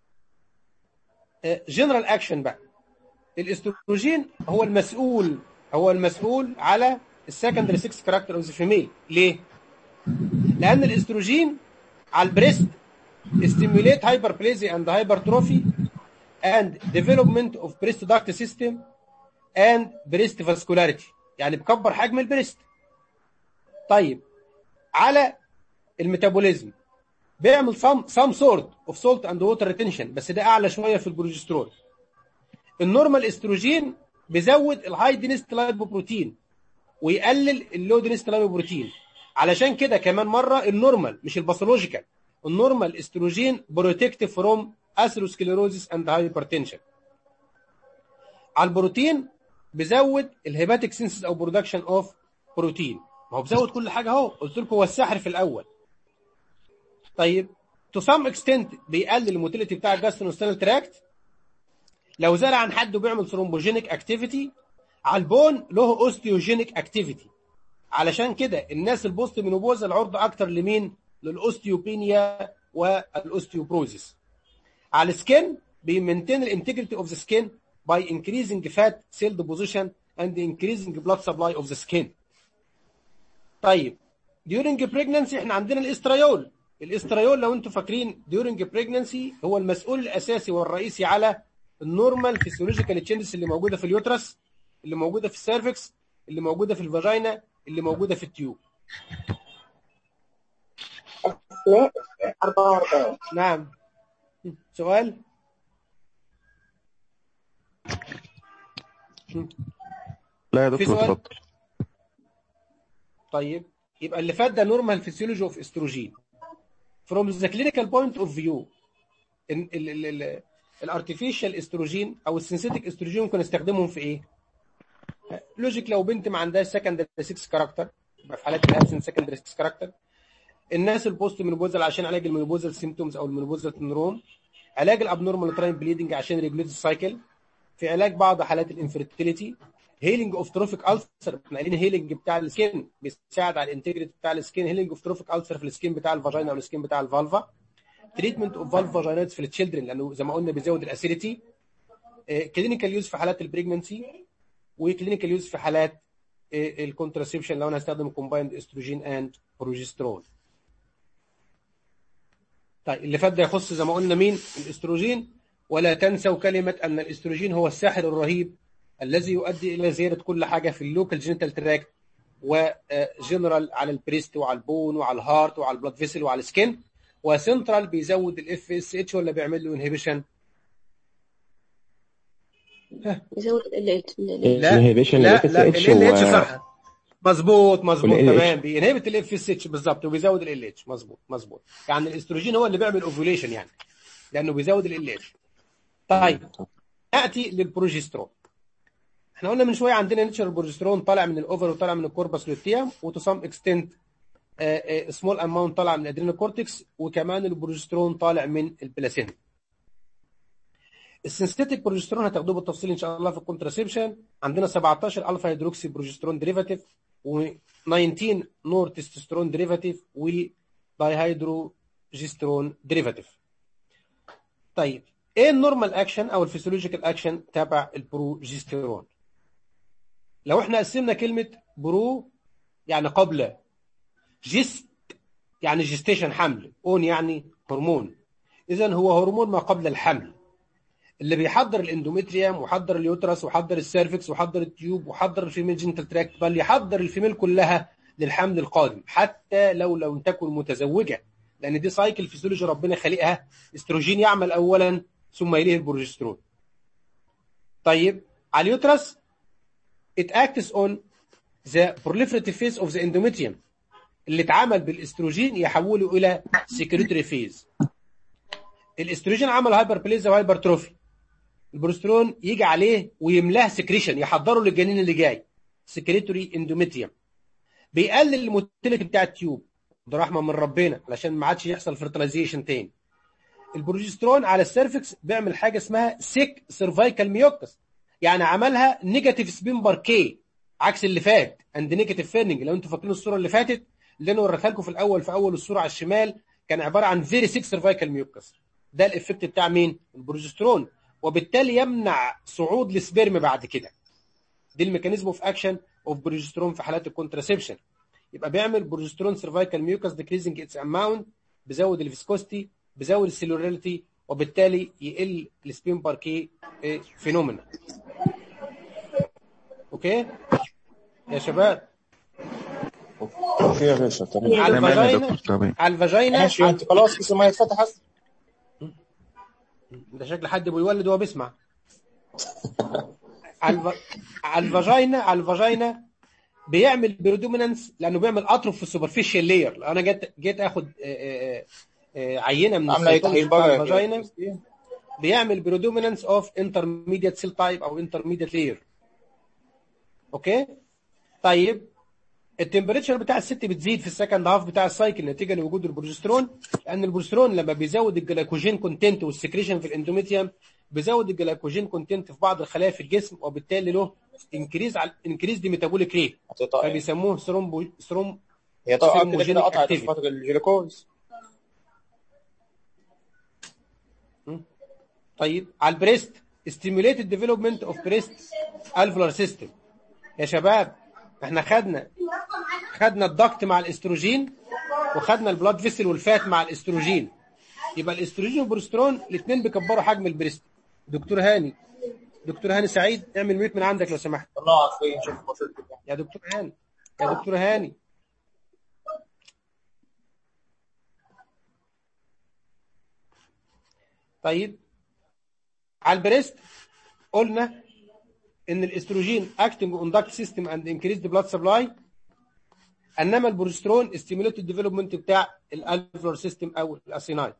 [SPEAKER 1] جنرال اكشن بقى الاستروجين هو المسؤول هو المسؤول على السكندري 6 كاركتر اوف ذا فيميل ليه لان الاستروجين على البريست stimulate hyperplasia and hypertrophy and development of breast duct system and breast vascularity يعني بكبر حجم البريست طيب على الميتابوليزم بيعمل some, some sort of salt and water retention بس ده اعلى شويه في البروجسترون النورمال استروجين بيزود الهاي دينست لايبوبروتين ويقلل اللو دينست لايبوبروتين علشان كده كمان مره النورمال مش الباثولوجيكال النورمال استروجين بروتكتيف فروم اثيروسكليروزيس اند هايبرتنشن على البروتين بزود الهيباتيك سينسز او برودكشن اوف بروتين ما هو بزود كل حاجه اهو قلت لكم هو السحر في الاول طيب تو سام اكستنت بيقلل الموتيليتي بتاع الجاسترونستال تراكت لو زاد عن حد وبيعمل ثرومبوجينيك اكتيفيتي على البون له اوستيوجينيك اكتيفيتي علشان كده الناس البوست مينوبوز العرضه اكتر لمين للاوستيوبينيا والاوستيوبروزيس على السكين بيمنتين الانتجريتي اوف ذا سكين by increasing fat cell deposition and increasing blood supply of the skin. طيب during pregnancy احنا عندنا الاستريول الاستريول لو انتم فاكرين during pregnancy هو المسؤول الاساسي والرئيسي على النورمال فيسيولوجيكال تشينجز اللي موجوده في اليوترس اللي موجوده في السيرفكس اللي موجوده في الفاجينا اللي موجوده في التيوب
[SPEAKER 9] أسماء 44
[SPEAKER 1] نعم سؤال
[SPEAKER 8] لا يا
[SPEAKER 1] في
[SPEAKER 8] دكتور
[SPEAKER 1] سؤال؟
[SPEAKER 8] اتفضل
[SPEAKER 1] طيب يبقى اللي فات ده نورمال فيسيولوجي اوف استروجين from the clinical point of view الارتفيشال استروجين او السنسيتيك استروجين ممكن نستخدمهم في ايه؟ لوجيك لو بنت ما عندهاش سكندري 6 كاركتر يبقى في حالات الابسنت سكندري 6 كاركتر الناس البوست مينوبوزال عشان علاج المينوبوزال سيمتومز او المينوبوزال سندروم علاج الابنورمال تراين بليدنج عشان ريجوليت السايكل في علاج بعض حالات الانفيرتيليتي هيلينج اوف تروفيك السر احنا قايلين هيلينج بتاع السكين بيساعد على الانتجريتي بتاع السكين هيلينج اوف تروفيك السر في السكين بتاع الفاجينا او السكين بتاع الفالفا تريتمنت اوف فالف فاجينايتس في التشيلدرن لانه زي ما قلنا بيزود الاسيديتي كلينيكال يوز في حالات البريجننسي وكلينيكال يوز في حالات الكونتراسيبشن لو انا هستخدم كومبايند استروجين اند بروجسترون طيب اللي فات ده يخص زي ما قلنا مين الاستروجين ولا تنسوا كلمة أن الاستروجين هو الساحر الرهيب الذي يؤدي إلى زيادة كل حاجة في اللوكال جينيتال تراكت وجنرال على البريست وعلى البون وعلى الهارت وعلى البلاد فيسل وعلى السكين وسنترال بيزود الاف اس اتش ولا بيعمل له انهبيشن
[SPEAKER 3] يزود ال اتش
[SPEAKER 1] لا
[SPEAKER 8] Inhibition
[SPEAKER 1] لا
[SPEAKER 8] ال
[SPEAKER 1] لا
[SPEAKER 8] FSH
[SPEAKER 1] ال اتش
[SPEAKER 8] و-
[SPEAKER 1] صح مظبوط مظبوط
[SPEAKER 8] وال LH.
[SPEAKER 1] تمام بينهبت الاف اس اتش بالظبط وبيزود ال اتش مظبوط مظبوط يعني الاستروجين هو اللي بيعمل اوفيوليشن يعني لانه بيزود ال اتش طيب ناتي للبروجسترون احنا قلنا من شويه عندنا نيتشر بروجسترون طالع من الاوفر وطالع من الكوربس لوتيوم وتو سام اكستنت سمول اماونت طالع من الادرينال كورتكس وكمان البروجسترون طالع من البلاسينتا السنسيتيك بروجسترون هتاخدوه بالتفصيل ان شاء الله في الكونتراسيبشن عندنا 17 الفا هيدروكسي بروجسترون ديريفاتيف و19 نور تستوستيرون ديريفاتيف ودايهيدروجسترون ديريفاتيف طيب ايه النورمال اكشن او الفسيولوجيكال اكشن تبع البروجسترون لو احنا قسمنا كلمه برو يعني قبل جست يعني جستيشن حمل اون يعني هرمون اذا هو هرمون ما قبل الحمل اللي بيحضر الاندوميتريوم وحضر اليوترس وحضر السيرفكس وحضر التيوب وحضر الفيميل جينيتال تراكت بل يحضر الفيميل كلها للحمل القادم حتى لو لم تكن متزوجه لان دي سايكل فيسيولوجي ربنا خالقها استروجين يعمل اولا ثم يليه البروجسترون طيب على اليوترس it acts on the proliferative phase of the endometrium اللي اتعمل بالاستروجين يحوله الى secretory phase الاستروجين عمل هايبربليزا وهايبرتروفي البروسترون يجي عليه ويملاه سكريشن يحضره للجنين اللي جاي سكريتوري اندوميتريوم بيقلل الموتيليتي بتاع التيوب ده رحمه من ربنا علشان ما عادش يحصل فرتلايزيشن تاني البروجسترون على السيرفكس بيعمل حاجه اسمها سيك سيرفايكال ميوكس يعني عملها نيجاتيف سبين باركيه عكس اللي فات اند نيجاتيف فيرنينج لو انتوا فاكرين الصوره اللي فاتت اللي انا وريتها لكم في الاول في اول الصوره على الشمال كان عباره عن فيري سيك سيرفايكال ميوكس ده الافكت بتاع مين البروجسترون وبالتالي يمنع صعود السبرم بعد كده دي الميكانيزم اوف اكشن اوف بروجسترون في حالات الكونتراسبشن يبقى بيعمل بروجسترون سيرفايكال ميوكس ديكريزنج اتس اماونت بيزود الفيسكوستي بيزود السيلولاريتي وبالتالي يقل السبين باركي فينومينا اوكي يا شباب
[SPEAKER 2] اوكي يا باشا تمام
[SPEAKER 1] على
[SPEAKER 8] تمام يا
[SPEAKER 1] الفاجينا
[SPEAKER 8] دكتور تمام
[SPEAKER 1] على الفاجينا
[SPEAKER 12] ماشي انت خلاص كيس الميه اتفتحت
[SPEAKER 1] ده شكل حد بيولد وهو بيسمع على الف... على الفاجينا على الفاجينا بيعمل بريدومينانس لانه بيعمل اتروف في السوبرفيشال لاير لو انا جيت جيت اخد آه، آه، آه، عينه من
[SPEAKER 12] عامله ايه
[SPEAKER 1] السيتولوجي
[SPEAKER 12] تحليل
[SPEAKER 1] بتاع
[SPEAKER 12] بقى
[SPEAKER 1] الفاجينا بيعمل بريدومينانس اوف انترميديت سيل تايب او انترميديت لاير اوكي طيب التمبريتشر بتاع الست بتزيد في السكند هاف بتاع السايكل نتيجه لوجود البروجسترون لان البروجسترون لما بيزود الجلايكوجين كونتنت والسكريشن في الاندوميتريوم بيزود الجلايكوجين كونتنت في بعض الخلايا في الجسم وبالتالي له انكريز على انكريز دي ميتابوليك ريت فبيسموه ثرومبو ثروم
[SPEAKER 12] هي طبعا كده
[SPEAKER 1] ثرومبوجينيك
[SPEAKER 12] كده قطعت
[SPEAKER 1] اكتيفيتي
[SPEAKER 12] فترة الجلوكوز
[SPEAKER 1] طيب على البريست stimulated development of breast alveolar system يا شباب احنا خدنا خدنا الضغط مع الاستروجين وخدنا البلاد فيسل والفات مع الاستروجين يبقى الاستروجين والبروسترون الاثنين بيكبروا حجم البريست دكتور هاني دكتور هاني سعيد اعمل ميوت من عندك لو سمحت
[SPEAKER 12] الله عارفين شوف وصلت كده.
[SPEAKER 1] يا دكتور هاني يا دكتور هاني طيب على البريست قلنا ان الاستروجين acting on duct system and increased blood supply انما البروسترون stimulated development بتاع الالفلور سيستم او الاسيناي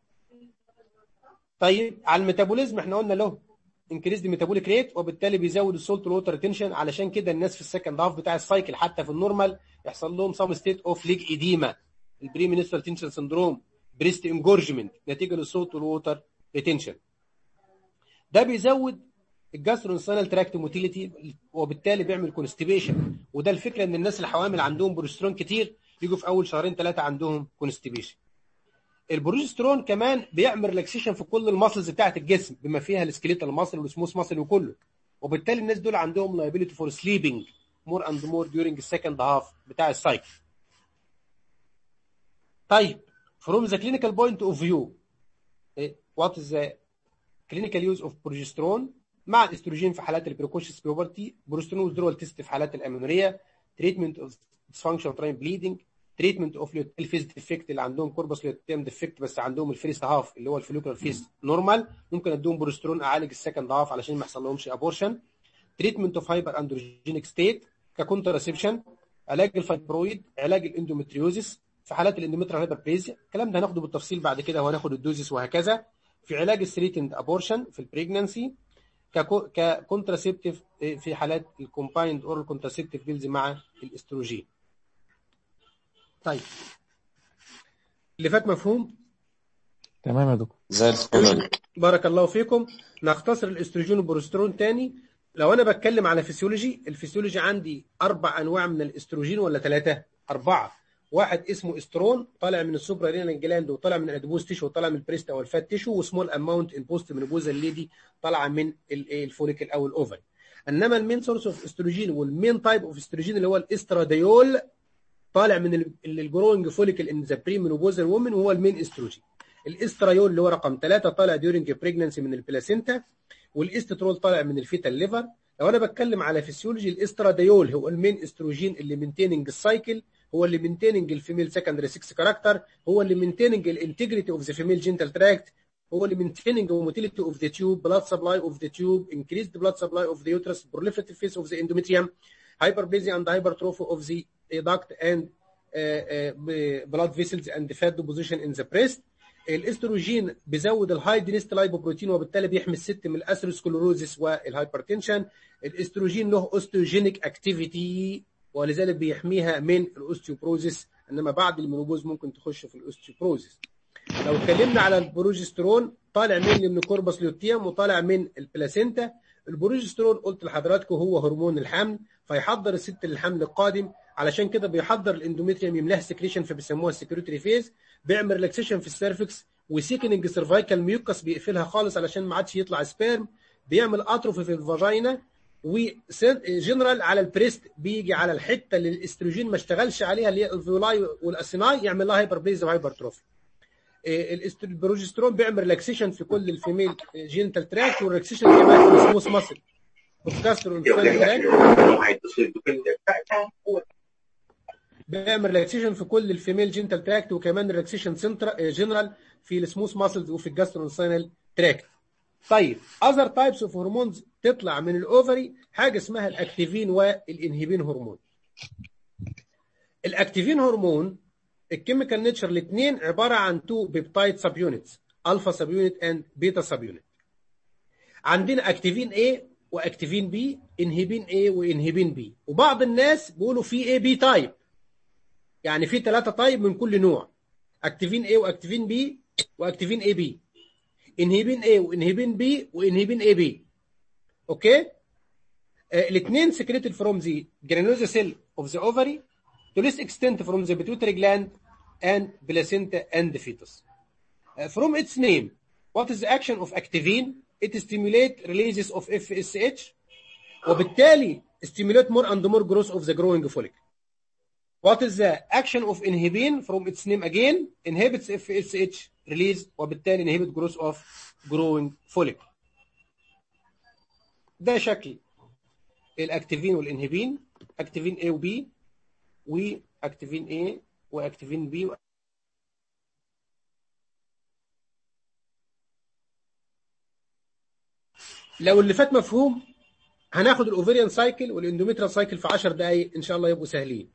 [SPEAKER 1] طيب على الميتابوليزم احنا قلنا له increased metabolic rate وبالتالي بيزود السولت ووتر ريتنشن علشان كده الناس في السكند هاف بتاع السايكل حتى في النورمال يحصل لهم سام ستيت اوف ليج ايديما البري منسترال تنشن سندروم بريست انجورجمنت نتيجه للسولت والووتر ريتنشن ده بيزود الجاسترونسانال تراكت موتيليتي وبالتالي بيعمل كونستيبيشن وده الفكره ان الناس الحوامل عندهم بروجسترون كتير يجوا في اول شهرين ثلاثه عندهم كونستيبيشن البروجسترون كمان بيعمل ريلاكسيشن في كل الماسلز بتاعت الجسم بما فيها السكيليتال ماسل والسموث ماسل وكله وبالتالي الناس دول عندهم لايبيليتي فور سليبنج مور اند مور during السكند هاف بتاع السايكل طيب from the clinical point of view eh, what is the clinical use of progesterone مع الاستروجين في حالات البريكوشس بيوبرتي بروسترون وذرول تيست في حالات الامينوريا تريتمنت اوف ديسفانكشن تراين بليدنج تريتمنت اوف الفيز ديفكت اللي عندهم كوربس لوتيم ديفكت بس عندهم الفيرست هاف اللي هو الفلوكر فيز نورمال ممكن اديهم بروسترون اعالج السكند هاف علشان ما يحصل لهمش ابورشن تريتمنت اوف هايبر اندروجينيك ستيت ككونتراسبشن علاج الفايبرويد علاج الاندومتريوزس في حالات الاندومتريال هايبربليزيا الكلام ده هناخده بالتفصيل بعد كده وهناخد الدوزس وهكذا في علاج الثريتند ابورشن في البريجنانسي ككونتراسبتيف في حالات الكومبايند اورال كونتراسبتيف بيلز مع الاستروجين طيب اللي فات مفهوم
[SPEAKER 17] تمام يا دكتور
[SPEAKER 2] زي الفل
[SPEAKER 1] بارك الله فيكم نختصر الاستروجين والبروسترون تاني لو انا بتكلم على فسيولوجي الفسيولوجي عندي اربع انواع من الاستروجين ولا ثلاثه اربعه واحد اسمه استرون طالع من السوبرا رينال جلاند وطالع من الادبوز تيشو وطالع من البريست او الفات تيشو وسمول اماونت البوست من البوزه الليدي طالعه من الفوليكل او الاوفري انما المين سورس اوف استروجين والمين تايب اوف استروجين اللي هو الاستراديول طالع من الجروينج فوليكل ان ذا بري منوبوزال وومن وهو المين استروجين الاستريول اللي هو رقم ثلاثة طالع ديورنج بريجننسي من البلاسينتا والاسترول طالع من الفيتال ليفر لو انا بتكلم على فسيولوجي الاستراديول هو المين استروجين اللي مينتيننج السايكل هو اللي مينتيننج الفيميل سكندري 6 كاركتر هو اللي مينتيننج الانتجريتي اوف ذا فيميل جينتال تراكت هو اللي maintaining motility of the tube, blood supply of the tube, increased blood supply of the uterus, proliferative phase of the endometrium, hyperplasia and hypertrophy of the duct and uh, uh, blood vessels and fat deposition in the breast. الاستروجين بيزود الهاي دينست لايبوبروتين وبالتالي بيحمي الست من الاسروسكلوروزس والهايبرتنشن الاستروجين له اوستوجينيك اكتيفيتي ولذلك بيحميها من الاوستيوبروزس انما بعد المينوبوز ممكن تخش في الاوستيوبروزس لو اتكلمنا على البروجسترون طالع من من كوربس لوتيوم وطالع من البلاسينتا البروجسترون قلت لحضراتكم هو هرمون الحمل فيحضر الست للحمل القادم علشان كده بيحضر الاندوميتريوم يملاها سكريشن فبيسموها السكريتري فيز بيعمل ريلاكسيشن في السيرفكس وسيكننج سيرفايكال ميوكس بيقفلها خالص علشان ما عادش يطلع سبيرم بيعمل اتروفي في الفاجينا وجنرال على البريست بيجي على الحته اللي الاستروجين ما اشتغلش عليها اللي هي الفيولاي والاسيناي يعمل لها هايبربليزيا وهايبرتروفي البروجسترون بيعمل ريلاكسيشن في كل الفيميل جينيتال تراك والريلاكسيشن كمان في السموث ماسل والكاسترون بيعمل ريلاكسيشن في كل الفيميل جينيتال تراكت وكمان ريلاكسيشن جنرال في السموث ماسلز وفي الجاسترونسينال تراكت طيب اذر تايبس اوف هرمونز تطلع من الاوفري حاجه اسمها الاكتيفين والانهبين هرمون الاكتيفين هرمون الكيميكال نيتشر الاثنين عباره عن تو بيبتايد سب يونتس الفا سب يونت اند بيتا سب يونت عندنا اكتيفين A واكتيفين B انهبين A وانهبين B وبعض الناس بيقولوا في A B تايب يعني في ثلاثه تايب من كل نوع اكتيفين A واكتيفين B واكتيفين A B انهبين A وانهبين B وانهبين A B اوكي الاثنين secreted from the granulosa cell of the ovary to less extent from the pituitary gland and placenta and the fetus. Uh, from its name, what is the action of activin? It stimulate releases of FSH وبالتالي stimulate more and more growth of the growing follicle. What is the action of inhibin? From its name again, inhibits FSH release وبالتالي inhibit growth of growing follicle. ده شكل الاكتيفين والانهبين اكتيفين A و B واكتيفين A واكتيفين B لو اللي فات مفهوم هناخد الاوفيريان سايكل والاندوميترال سايكل في 10 دقائق ان شاء الله يبقوا سهلين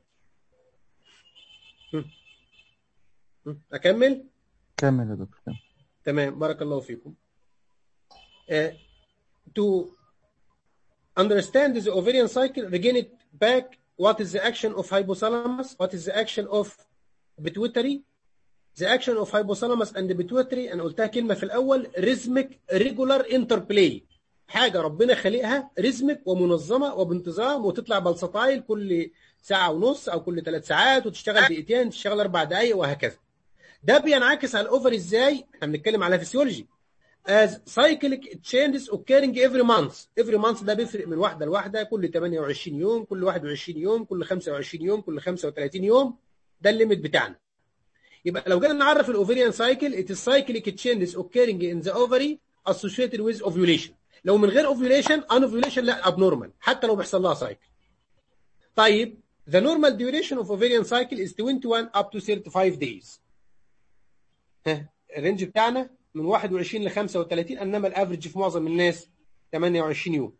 [SPEAKER 1] هم. هم. اكمل
[SPEAKER 17] كمل يا دكتور كمل
[SPEAKER 1] تمام بارك الله فيكم uh, to understand the ovarian cycle regain it back what is the action of hypothalamus what is the action of pituitary the action of hypothalamus and pituitary انا قلتها كلمه في الاول rhythmic regular interplay حاجه ربنا خلقها ريزمك ومنظمه وبانتظام وتطلع بلسطايل كل ساعه ونص او كل ثلاث ساعات وتشتغل دقيقتين تشتغل اربع دقائق وهكذا ده بينعكس على الاوفر ازاي احنا بنتكلم على فيسيولوجي as cyclic changes occurring every month every month ده بيفرق من واحده لواحده كل 28 يوم كل 21 يوم كل 25 يوم كل 35 يوم ده الليميت بتاعنا يبقى لو جينا نعرف الاوفريان سايكل it is cyclic changes occurring in the ovary associated with ovulation لو من غير ovulation unovulation لا abnormal حتى لو بيحصل لها سايكل طيب the normal duration of ovarian cycle is 21 up to 35 days ها الرينج بتاعنا من 21 ل 35 انما الافريج في معظم الناس 28 يوم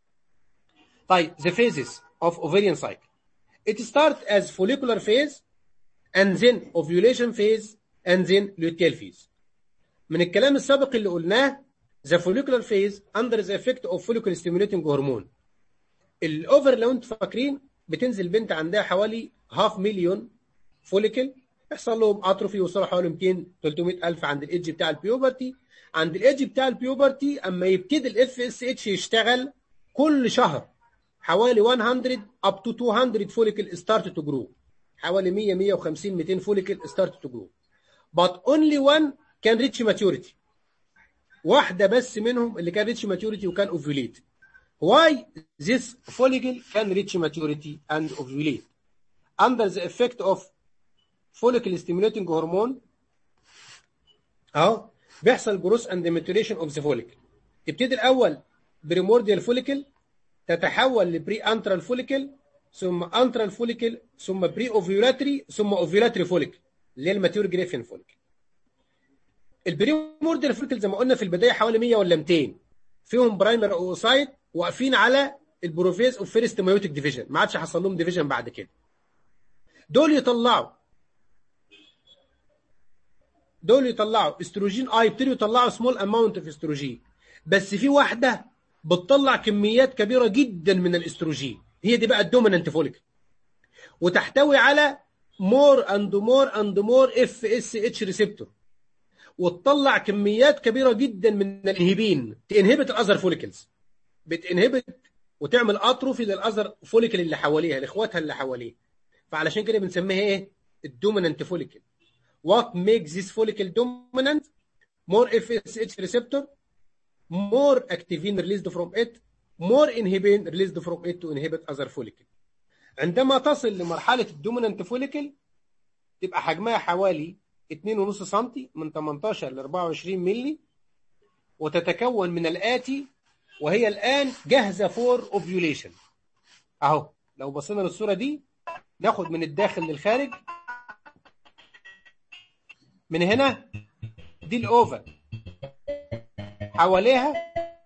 [SPEAKER 1] طيب the phases of ovarian cycle it starts as follicular phase and then ovulation phase and then luteal phase من الكلام السابق اللي قلناه the follicular phase under the effect of follicle stimulating hormone الاوفر لو انتم فاكرين بتنزل بنت عندها حوالي هاف مليون فوليكل يحصل لهم اتروفي يوصلوا حوالي 200 300 الف عند الايدج بتاع البيوبرتي عند الايدج بتاع البيوبرتي اما يبتدي الاف اس اتش يشتغل كل شهر حوالي 100 up to 200 فوليكل start to grow حوالي 100 150 200 فوليكل start to grow but only one can reach maturity واحدة بس منهم اللي كان reach maturity وكان ovulate why this follicle can reach maturity and ovulate under the effect of follicle stimulating hormone اهو بيحصل growth and maturation of the follicle تبتدي الاول primordial follicle تتحول لبري انترال فوليكل ثم انترال فوليكل ثم بري اوفيولاتري ثم اوفيولاتري فوليكل اللي هي الماتيور جريفين فوليكل البريمورديال فوليكل زي ما قلنا في البدايه حوالي 100 ولا 200 فيهم برايمر اوسايت واقفين على البروفيز اوف فيرست مايوتيك ديفيجن ما عادش حصل لهم ديفيجن بعد كده دول يطلعوا دول يطلعوا استروجين اه يبتدوا يطلعوا سمول اماونت اوف استروجين بس في واحده بتطلع كميات كبيره جدا من الاستروجين هي دي بقى الدومينانت فوليكل وتحتوي على مور اند مور اند مور اف اس اتش ريسبتور وتطلع كميات كبيره جدا من الانهبين تنهبت الاذر فوليكلز بتنهبت وتعمل اتروفي للاذر فوليكل اللي حواليها لاخواتها اللي حواليها فعلشان كده بنسميها ايه الدومينانت فوليكل what makes this follicle dominant more FSH receptor more activin released from it more inhibin released from it to inhibit other follicle عندما تصل لمرحلة الدومينانت فوليكل تبقى حجمها حوالي 2.5 سم من 18 ل 24 ملي وتتكون من الآتي وهي الآن جاهزة فور اوفيوليشن أهو لو بصينا للصورة دي ناخد من الداخل للخارج من هنا دي الأوفر حواليها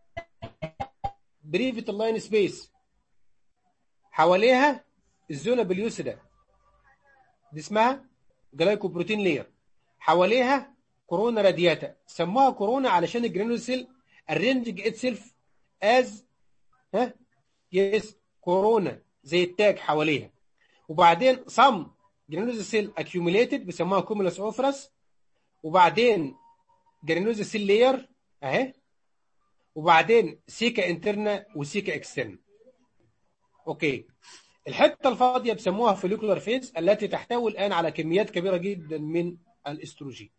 [SPEAKER 1] بريفت اللاين سبيس حواليها الزونة باليوسدا دي اسمها جلايكوبروتين لير حواليها كورونا رادياتا سموها كورونا علشان الجرانول سيل arranging itself as ها يس كورونا زي التاج حواليها وبعدين some جرانوز سيل accumulated بيسموها كومولوس اوفرس وبعدين جرانوز سيل لير اهي وبعدين سيكا انترنا وسيكا اكسترنا اوكي الحته الفاضيه بيسموها فوليكولار فيز التي تحتوي الان على كميات كبيره جدا من الاستروجين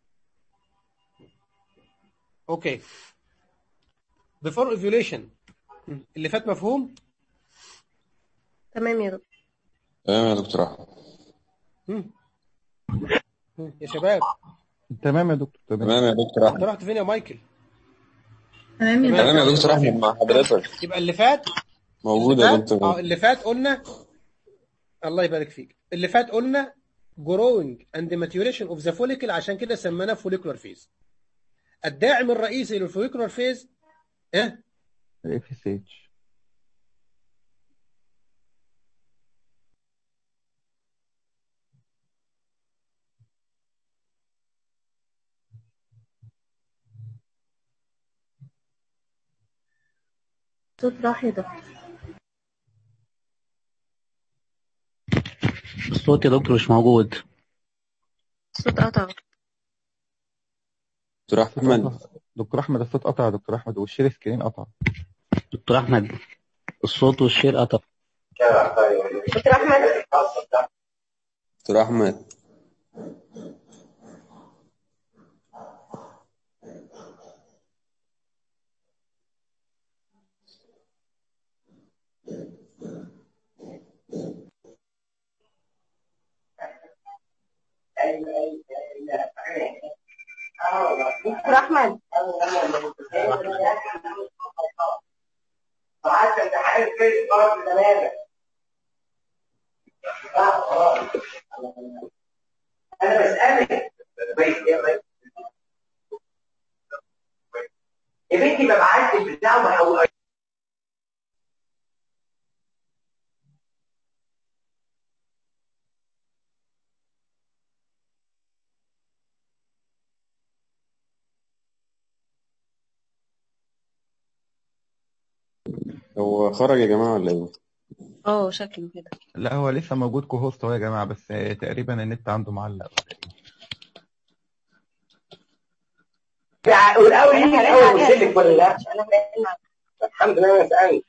[SPEAKER 1] اوكي before ovulation اللي فات مفهوم
[SPEAKER 3] تمام يا دكتور
[SPEAKER 2] تمام يا دكتور احمد
[SPEAKER 1] مم. مم. يا شباب
[SPEAKER 17] تمام يا دكتور تمام
[SPEAKER 2] تمام يا دكتور
[SPEAKER 1] انت
[SPEAKER 2] احمد
[SPEAKER 1] رحت فين يا مايكل
[SPEAKER 7] تمام يا
[SPEAKER 2] تمام يا دكتور احمد مع حضرتك
[SPEAKER 1] يبقى اللي فات
[SPEAKER 2] موجود يا
[SPEAKER 1] اللي فات اه
[SPEAKER 2] دكتور
[SPEAKER 1] اللي فات قلنا الله يبارك فيك اللي فات قلنا growing and maturation of the follicle عشان كده سميناه follicular phase الداعم الرئيسي للفوليكولار فيز ايه
[SPEAKER 17] الاف اس اتش
[SPEAKER 15] صوت راح يا دكتور
[SPEAKER 14] الصوت يا دكتور مش موجود
[SPEAKER 3] صوت قطع
[SPEAKER 2] دكتور احمد
[SPEAKER 17] دكتور احمد الصوت قطع يا دكتور احمد والشير سكرين قطع
[SPEAKER 14] دكتور احمد الصوت والشير قطع
[SPEAKER 3] دكتور احمد
[SPEAKER 2] دكتور احمد
[SPEAKER 3] دكتور احمد
[SPEAKER 18] انا بسالك يا بنتي ببعت لك بتاع او
[SPEAKER 2] هو خرج يا جماعة ولا ايه؟
[SPEAKER 3] اه شكله كده
[SPEAKER 17] لا هو لسه موجود كوهوست اهو يا جماعه بس تقريبا النت عنده معلق
[SPEAKER 18] والاول يجي الاول قلت لك ولا لا الحمد لله انا سالت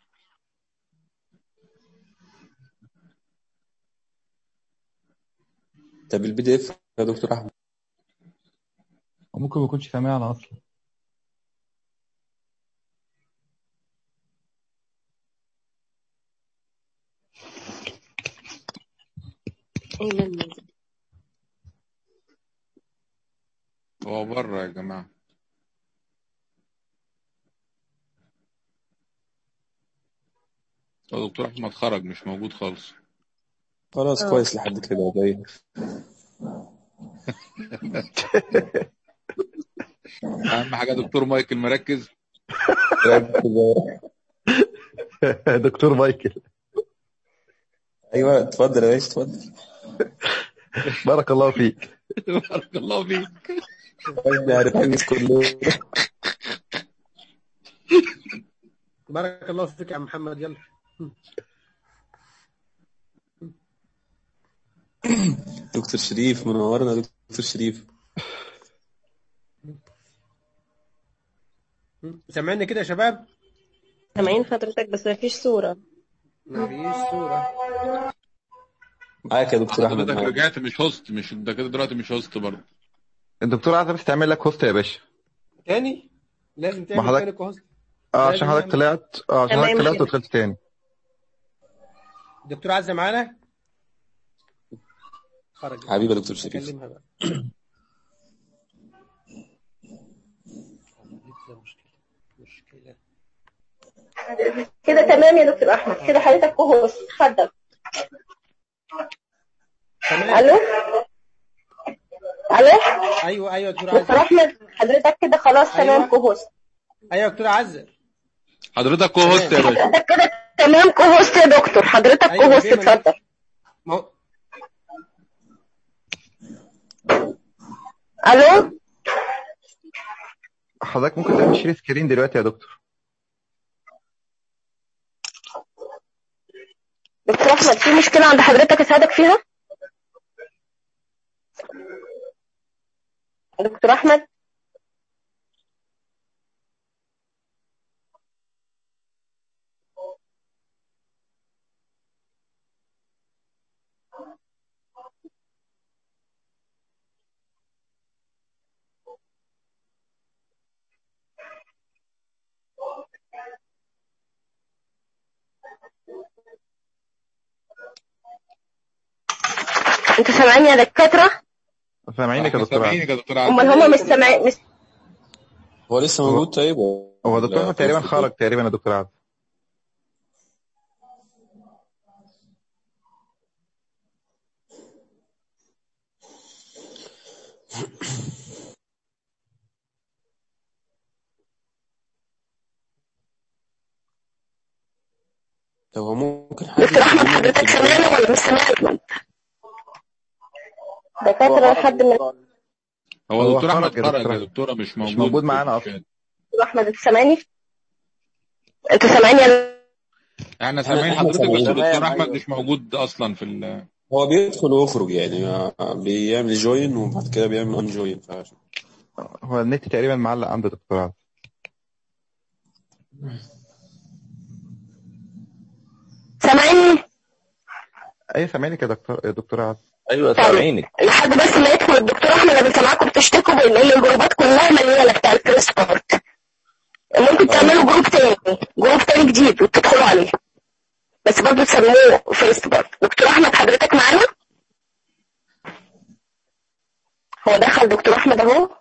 [SPEAKER 2] طب البي دي اف يا دكتور احمد
[SPEAKER 17] وممكن ما يكونش سامعنا اصلا
[SPEAKER 3] ايه لما
[SPEAKER 16] هو بره يا جماعة هو دكتور احمد خرج مش موجود خالص
[SPEAKER 2] خلاص
[SPEAKER 3] اه.
[SPEAKER 2] كويس لحد كده باين
[SPEAKER 16] اهم حاجة دكتور مايكل مركز
[SPEAKER 17] دكتور مايكل
[SPEAKER 2] ايوه اتفضل يا باشا اتفضل
[SPEAKER 17] بارك الله فيك
[SPEAKER 16] بارك الله فيك
[SPEAKER 2] احنا هنتحمس كله
[SPEAKER 1] بارك الله فيك يا عم محمد يلا
[SPEAKER 2] دكتور شريف منورنا دكتور شريف
[SPEAKER 1] سامعني كده يا شباب
[SPEAKER 3] سامعين حضرتك بس مفيش صورة
[SPEAKER 1] مفيش صورة
[SPEAKER 2] معاك يا دكتور احمد
[SPEAKER 16] حضرتك
[SPEAKER 2] معاك
[SPEAKER 16] رجعت مش هوست مش انت كده دلوقتي مش هوست برضه
[SPEAKER 17] الدكتور عايز بس تعمل لك هوست يا باشا
[SPEAKER 1] تاني لازم
[SPEAKER 17] ما
[SPEAKER 1] تعمل
[SPEAKER 17] حضرتك-
[SPEAKER 1] تاني كوست
[SPEAKER 17] اه
[SPEAKER 1] لازم
[SPEAKER 17] عشان حضرتك
[SPEAKER 1] نعمل-
[SPEAKER 17] طلعت اه عشان حضرتك
[SPEAKER 3] تمام
[SPEAKER 17] طلعت
[SPEAKER 3] كده.
[SPEAKER 17] ودخلت تاني
[SPEAKER 1] دكتور عزة معانا خرج
[SPEAKER 2] حبيبي يا دكتور شريف
[SPEAKER 1] اكلمها بقى مشكلة
[SPEAKER 3] كده تمام يا دكتور احمد كده حضرتك كوهوست اتفضل
[SPEAKER 1] تمام
[SPEAKER 3] الو الو
[SPEAKER 1] ايوه ايوه دكتور
[SPEAKER 3] دكتور
[SPEAKER 1] عزة
[SPEAKER 3] احمد حضرتك كده خلاص
[SPEAKER 1] أيوة.
[SPEAKER 3] تمام كوهوست
[SPEAKER 1] ايوه يا دكتور عزة
[SPEAKER 16] حضرتك كو هوست يا باشا
[SPEAKER 3] حضرتك كده تمام كوهوست يا دكتور حضرتك
[SPEAKER 1] أيوة،
[SPEAKER 3] كوهوست
[SPEAKER 1] جاي من-
[SPEAKER 3] اتفضل
[SPEAKER 1] ما هو
[SPEAKER 19] الو
[SPEAKER 17] حضرتك ممكن تعمل شير سكرين دلوقتي يا دكتور
[SPEAKER 19] دكتور احمد في مشكله عند حضرتك اساعدك فيها دكتور احمد انتوا سامعيني يا دكاتره
[SPEAKER 17] سامعينك يا دكتور
[SPEAKER 16] سامعينك يا دكتور عادل
[SPEAKER 19] امال هما مش سامعين مش
[SPEAKER 2] هو لسه موجود طيب
[SPEAKER 17] هو دكتور
[SPEAKER 2] لا،
[SPEAKER 17] احمد تقريبا خرج تقريبا يا دكتور عادل
[SPEAKER 2] طب هو ممكن حد
[SPEAKER 19] دكتور احمد حضرتك سامعني ولا مش سامعني دكاتره حد من
[SPEAKER 16] هو
[SPEAKER 17] هو
[SPEAKER 16] دكتور احمد
[SPEAKER 17] خرج يا
[SPEAKER 16] خرج
[SPEAKER 17] دكتور
[SPEAKER 16] يا
[SPEAKER 17] أحمد.
[SPEAKER 16] دكتوره مش موجود
[SPEAKER 17] مش موجود
[SPEAKER 16] في
[SPEAKER 17] معانا
[SPEAKER 16] الشات.
[SPEAKER 17] اصلا
[SPEAKER 19] دكتور احمد انت سامعني انتوا سامعيني يا
[SPEAKER 16] احنا سامعين
[SPEAKER 2] احنا
[SPEAKER 16] حضرتك بس
[SPEAKER 2] سامعين.
[SPEAKER 16] دكتور احمد مش موجود اصلا في ال
[SPEAKER 2] هو بيدخل ويخرج يعني بيعمل جوين وبعد كده بيعمل ان جوين
[SPEAKER 17] هو النت تقريبا معلق عند دكتور عادل
[SPEAKER 19] سامعيني
[SPEAKER 17] ايوه سامعينك يا دكتور يا دكتور عادل
[SPEAKER 10] ايوه سامعينك
[SPEAKER 19] لحد بس ما يدخل الدكتور احمد انا سامعاكم بتشتكوا بان الجروبات كلها مليانه بتاع الفيرست بارت ممكن تعملوا جروب تاني جروب تاني جديد وتدخلوا عليه بس برضه تسموه فيرست بارت دكتور احمد حضرتك معانا هو دخل دكتور احمد اهو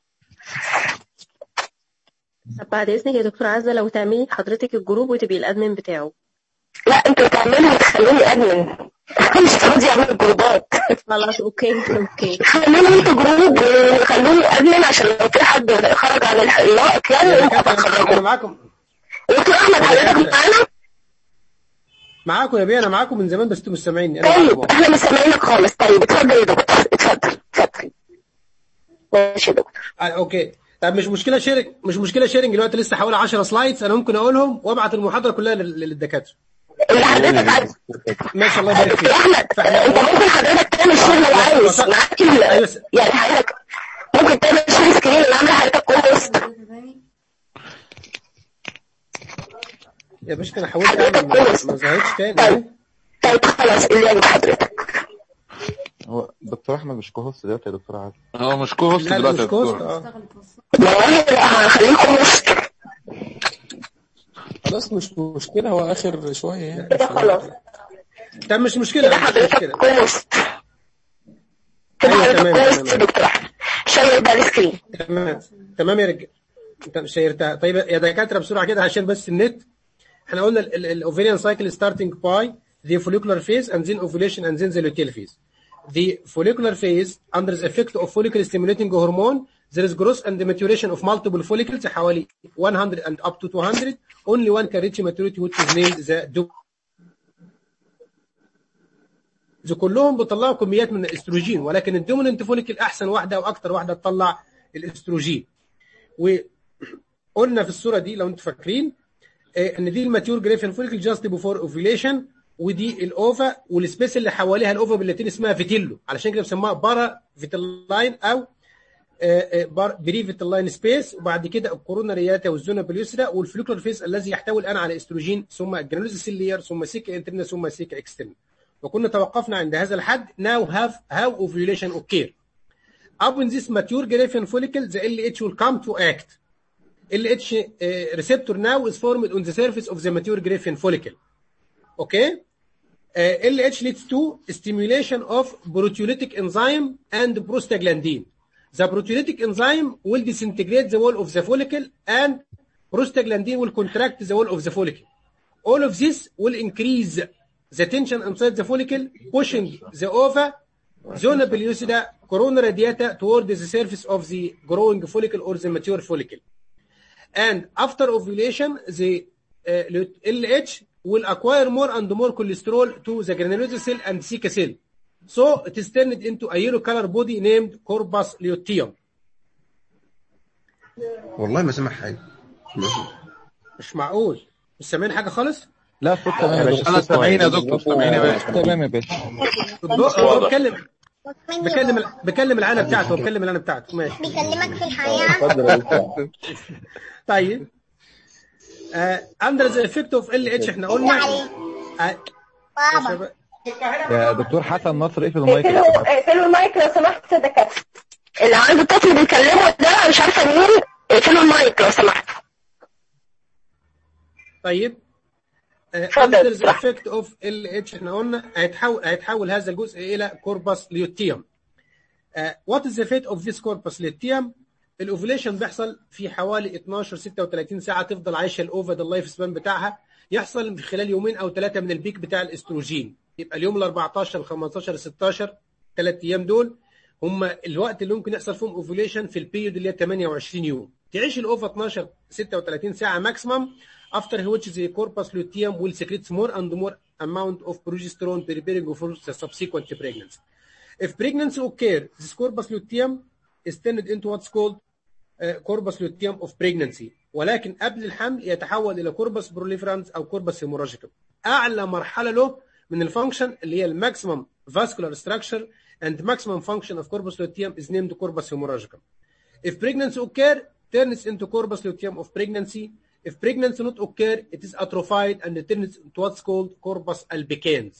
[SPEAKER 3] طب بعد اذنك يا دكتور عزه لو تعملي حضرتك الجروب وتبقي الادمن بتاعه
[SPEAKER 19] لا انتوا تعملوا وتخلوني ادمن مش فاضي اعمل جروبات
[SPEAKER 3] خلاص اوكي اوكي
[SPEAKER 19] خلوني انتوا جروب وخلوني ادمن عشان لو في حد خرج عن الح- اللائق يعني انتوا
[SPEAKER 1] انا
[SPEAKER 19] تخرجوا
[SPEAKER 1] معاكم
[SPEAKER 19] دكتور احمد حضرتك معانا
[SPEAKER 1] معاكم يا بيه انا معاكم من زمان بس انتوا مش سامعيني انا
[SPEAKER 19] طيب
[SPEAKER 1] معاكم
[SPEAKER 19] احنا مش سامعينك خالص طيب اتفضل يا دكتور اتفضل اتفضل ماشي يا دكتور
[SPEAKER 1] آه، اوكي طب مش مشكله شيرنج مش مشكله شيرنج دلوقتي لسه حوالي 10 سلايدز انا ممكن اقولهم وابعت المحاضره كلها لل- للدكاتره
[SPEAKER 19] اللي حضرتك عايز
[SPEAKER 1] ماشي الله يبارك فيك
[SPEAKER 19] احمد انت ممكن حضرتك تعمل شير لو عايز معاك ال- يعني حضرتك ممكن تعمل شير سكرين اللي عامله حضرتك كوست
[SPEAKER 1] يا باشا انا حاولت اعمل ما ما ظهرتش تاني
[SPEAKER 19] طيب خلاص اللي عند حضرتك
[SPEAKER 17] هو دكتور احمد مش كوهوست دلوقتي يا دكتور عادل
[SPEAKER 16] هو مش كوست
[SPEAKER 1] لا، ده
[SPEAKER 16] دلوقتي يا
[SPEAKER 1] مش كوست،
[SPEAKER 16] دكتور
[SPEAKER 1] اه
[SPEAKER 19] والله لا هخليكم وسط
[SPEAKER 2] خلاص مش مشكلة هو آخر شوية يعني
[SPEAKER 19] كده خلاص
[SPEAKER 1] طب مش مشكله مش مشكله
[SPEAKER 19] كوست كده
[SPEAKER 1] ايوه
[SPEAKER 19] حضرتك
[SPEAKER 1] تمام
[SPEAKER 19] كوست يا
[SPEAKER 1] تمام
[SPEAKER 19] دكتور احمد شير بقى السكرين
[SPEAKER 1] تمام تمام يا رجال انت شيرتها طيب يا دكاتره بسرعه كده عشان بس النت احنا قلنا الاوفيريان سايكل ستارتنج باي the follicular phase and then ovulation and then the luteal phase. The follicular phase under the effect of follicle stimulating hormone there is growth and maturation of multiple follicles حوالي 100 and up to 200 only one can reach maturity which is named the دول كلهم بيطلعوا كميات من الاستروجين ولكن الدوميننت فوليكل احسن واحده او اكتر واحده تطلع الاستروجين وقلنا في الصوره دي لو انتم فاكرين آه، ان دي الماتيور جريفين فوليكل جاست بيفور اوفيليشن ودي الاوفا والسبيس اللي حواليها الاوفا باللاتين اسمها فيتيلو علشان كده بسموها بارا فيتلاين او بري فيتلاين سبيس وبعد كده الكورونا رياتا والزونا باليسرا والفوليكولار فيس الذي يحتوي الان على استروجين ثم الجرانوز سيلير ثم سيكا انترنا ثم سيكا اكسترنا وكنا توقفنا عند هذا الحد now have how ovulation occur up in this mature Graafian follicle the LH will come to act LH uh, receptor now is formed on the surface of the mature Graafian follicle okay uh, LH leads to stimulation of proteolytic enzyme and prostaglandin the proteolytic enzyme will disintegrate the wall of the follicle and prostaglandin will contract the wall of the follicle all of this will increase the tension inside the follicle, pushing the ova, zona pellucida, corona radiata toward the surface of the growing follicle or the mature follicle. And after ovulation, the uh, LH will acquire more and more cholesterol to the granulosa cell and ceca cell. So it is turned into a yellow color body named corpus luteum.
[SPEAKER 20] والله ما سمع حاجه
[SPEAKER 1] مش معقول مش سامعين حاجه خالص
[SPEAKER 17] لا الصوت تمام يا باشا
[SPEAKER 16] انا سامعين يا دكتور سامعين يا باشا
[SPEAKER 17] تمام يا باشا
[SPEAKER 1] الضوء- هو بيكلم بكلم بكلم العانه بتاعته بكلم العانه بتاعته ماشي
[SPEAKER 19] بيكلمك في الحياة
[SPEAKER 1] طيب اندر ذا افكت اوف ال اتش احنا قلنا آه، يا شباب،
[SPEAKER 17] يا دكتور حسن نصر اقفل المايك
[SPEAKER 19] اقفلوا اقفلوا المايك لو سمحت يا دكاترة اللي عنده طفل بيكلمه ده مش عارفة مين اقفلوا المايك لو سمحت
[SPEAKER 1] طيب
[SPEAKER 19] اتفضل.
[SPEAKER 1] اندر ذا افكت اوف ال اتش احنا قلنا هيتحول هيتحول هذا الجزء الى كوربس ليوتيوم وات از ذا فيت اوف ذيس كوربس ليوتيوم الاوفيليشن بيحصل في حوالي 12 36 ساعه تفضل عايشه الاوفا ده اللايف سبان بتاعها يحصل في خلال يومين او ثلاثه من البيك بتاع الاستروجين يبقى اليوم ال 14 ال 15 ال 16 ثلاث ايام دول هم الوقت اللي ممكن يحصل فيهم اوفيليشن في البيريود اللي هي 28 يوم تعيش الاوفا 12 36 ساعه ماكسيمم after which the corpus luteum will secrete more and more amount of progesterone preparing for the subsequent pregnancy. If pregnancy occur, this corpus luteum is turned into what's called uh, corpus luteum of pregnancy. ولكن قبل الحمل يتحول الى corpus proliferans او corpus hemorrhagicum. اعلى مرحله له من الفانكشن اللي هي الماكسيمم vascular structure and maximum function of corpus luteum is named corpus hemorrhagicum. If pregnancy occur, turns into corpus luteum of pregnancy. If pregnancy not occur, it is atrophied and it turns into what's called corpus albicans.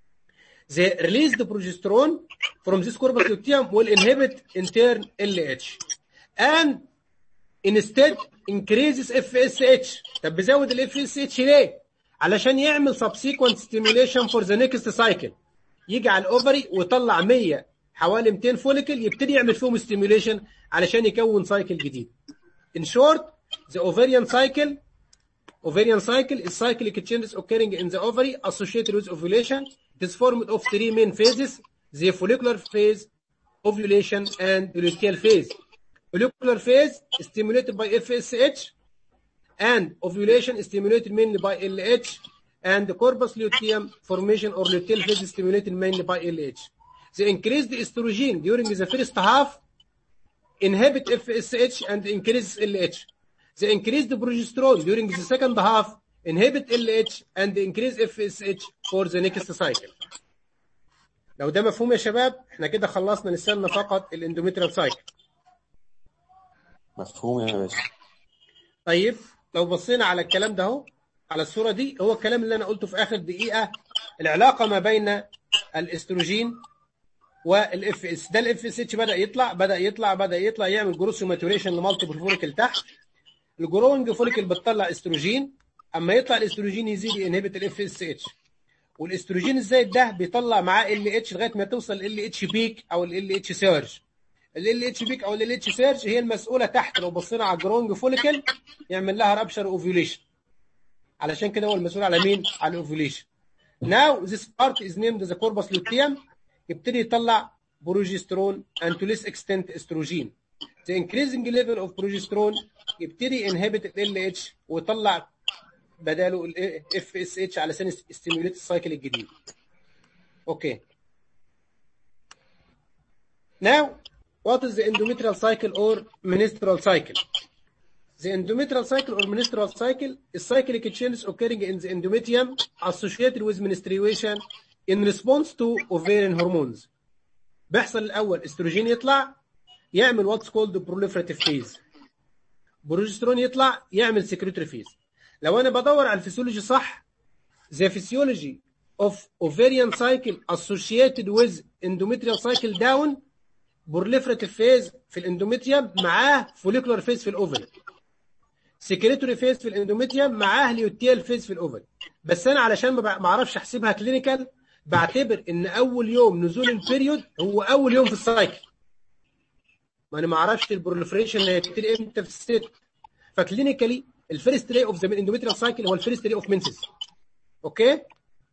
[SPEAKER 1] The released progesterone from this corpus luteum will inhibit in turn LH and instead increases FSH. طب بيزود ال FSH ليه؟ علشان يعمل subsequent stimulation for the next cycle. يجي على الاوفري ويطلع 100 حوالي 200 فوليكل يبتدي يعمل فيهم ستيميوليشن علشان يكون سايكل جديد. In short, the ovarian cycle ovarian cycle is cyclic changes occurring in the ovary associated with ovulation. It is formed of three main phases: the follicular phase, ovulation, and the luteal phase. Follicular phase is stimulated by FSH, and ovulation is stimulated mainly by LH, and the corpus luteum formation or luteal phase is stimulated mainly by LH. The increased estrogen during the first half inhibit FSH and increase LH. The increased progesterone during the second half inhibit LH and increase FSH for the next cycle. لو ده مفهوم يا شباب احنا كده خلصنا لسنا فقط الاندوميتريال سايكل
[SPEAKER 2] مفهوم يا باشا
[SPEAKER 1] طيب لو بصينا على الكلام ده اهو على الصوره دي هو الكلام اللي انا قلته في اخر دقيقه العلاقه ما بين الاستروجين والاف اس ده الاف اس اتش بدا يطلع بدا يطلع بدا يطلع يعمل جروس ماتوريشن لمالتيبل فوليكل تحت الجروينج فوليكل بتطلع استروجين اما يطلع الاستروجين يزيد ينهبت الاف اس اتش والاستروجين الزايد ده بيطلع معاه ال اتش لغايه ما توصل ال اتش بيك او ال اتش سيرج ال اتش بيك او ال اتش سيرج هي المسؤوله تحت لو بصينا على الجرونج فوليكل يعمل لها رابشر اوفيوليشن علشان كده هو المسؤول على مين على الاوفيوليشن now this part is named the corpus luteum يبتدي يطلع بروجسترون and to less extent estrogen the increasing level of progesterone يبتدي inhibit ال LH ويطلع بداله ال FSH علشان يستيموليت السايكل الجديد اوكي now what is the endometrial cycle or menstrual cycle the endometrial cycle or menstrual cycle is cyclic changes occurring in the endometrium associated with menstruation in response to ovarian hormones بيحصل الاول استروجين يطلع يعمل what's called the proliferative phase بروجسترون يطلع يعمل secretory phase لو انا بدور على الفسيولوجي صح the physiology of ovarian cycle associated with endometrial cycle down proliferative phase في الاندوميتريوم معاه follicular phase في الاوفري سكريتوري فيز في الاندوميتريوم معاه ليوتيال فيز في الاوفري بس انا علشان ما بع- ما اعرفش احسبها كلينيكال بعتبر ان اول يوم نزول البيريود هو اول يوم في السايكل ما انا ما اعرفش البروليفريشن اللي هيبتدي امتى في الست فكلينيكالي الفيرست داي اوف ذا اندوميتريال سايكل هو الفيرست داي اوف منسس اوكي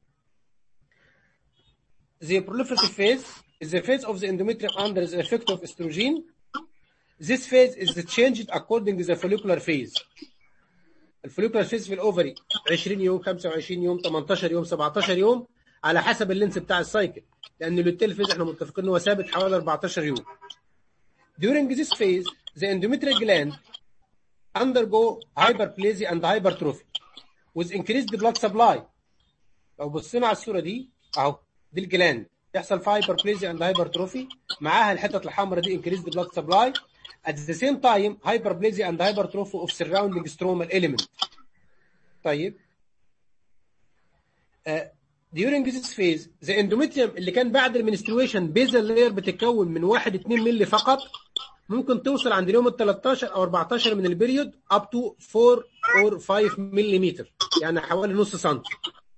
[SPEAKER 1] The proliferative phase is the phase of the endometrium under the effect of estrogen. This phase is changed according to the follicular phase. الفوليكولار فيز في الاوفري 20 يوم 25 يوم 18 يوم 17 يوم على حسب اللينس بتاع السايكل لان اللوتيل فيز احنا متفقين ان هو ثابت حوالي 14 يوم. During this phase the endometrial gland undergo hyperplasia and hypertrophy with increased blood supply لو بصينا على الصوره دي اهو دي الجلاند يحصل فيها hyperplasia and hypertrophy معاها الحتت الحمراء دي increased blood supply at the same time hyperplasia and hypertrophy of surrounding stromal element طيب آه، during this phase the endometrium اللي كان بعد المنسترويشن basal layer بتتكون من 1 2 مللي فقط ممكن توصل عند اليوم ال 13 او 14 من البريود up to 4 or 5 ملم يعني حوالي نص سنتي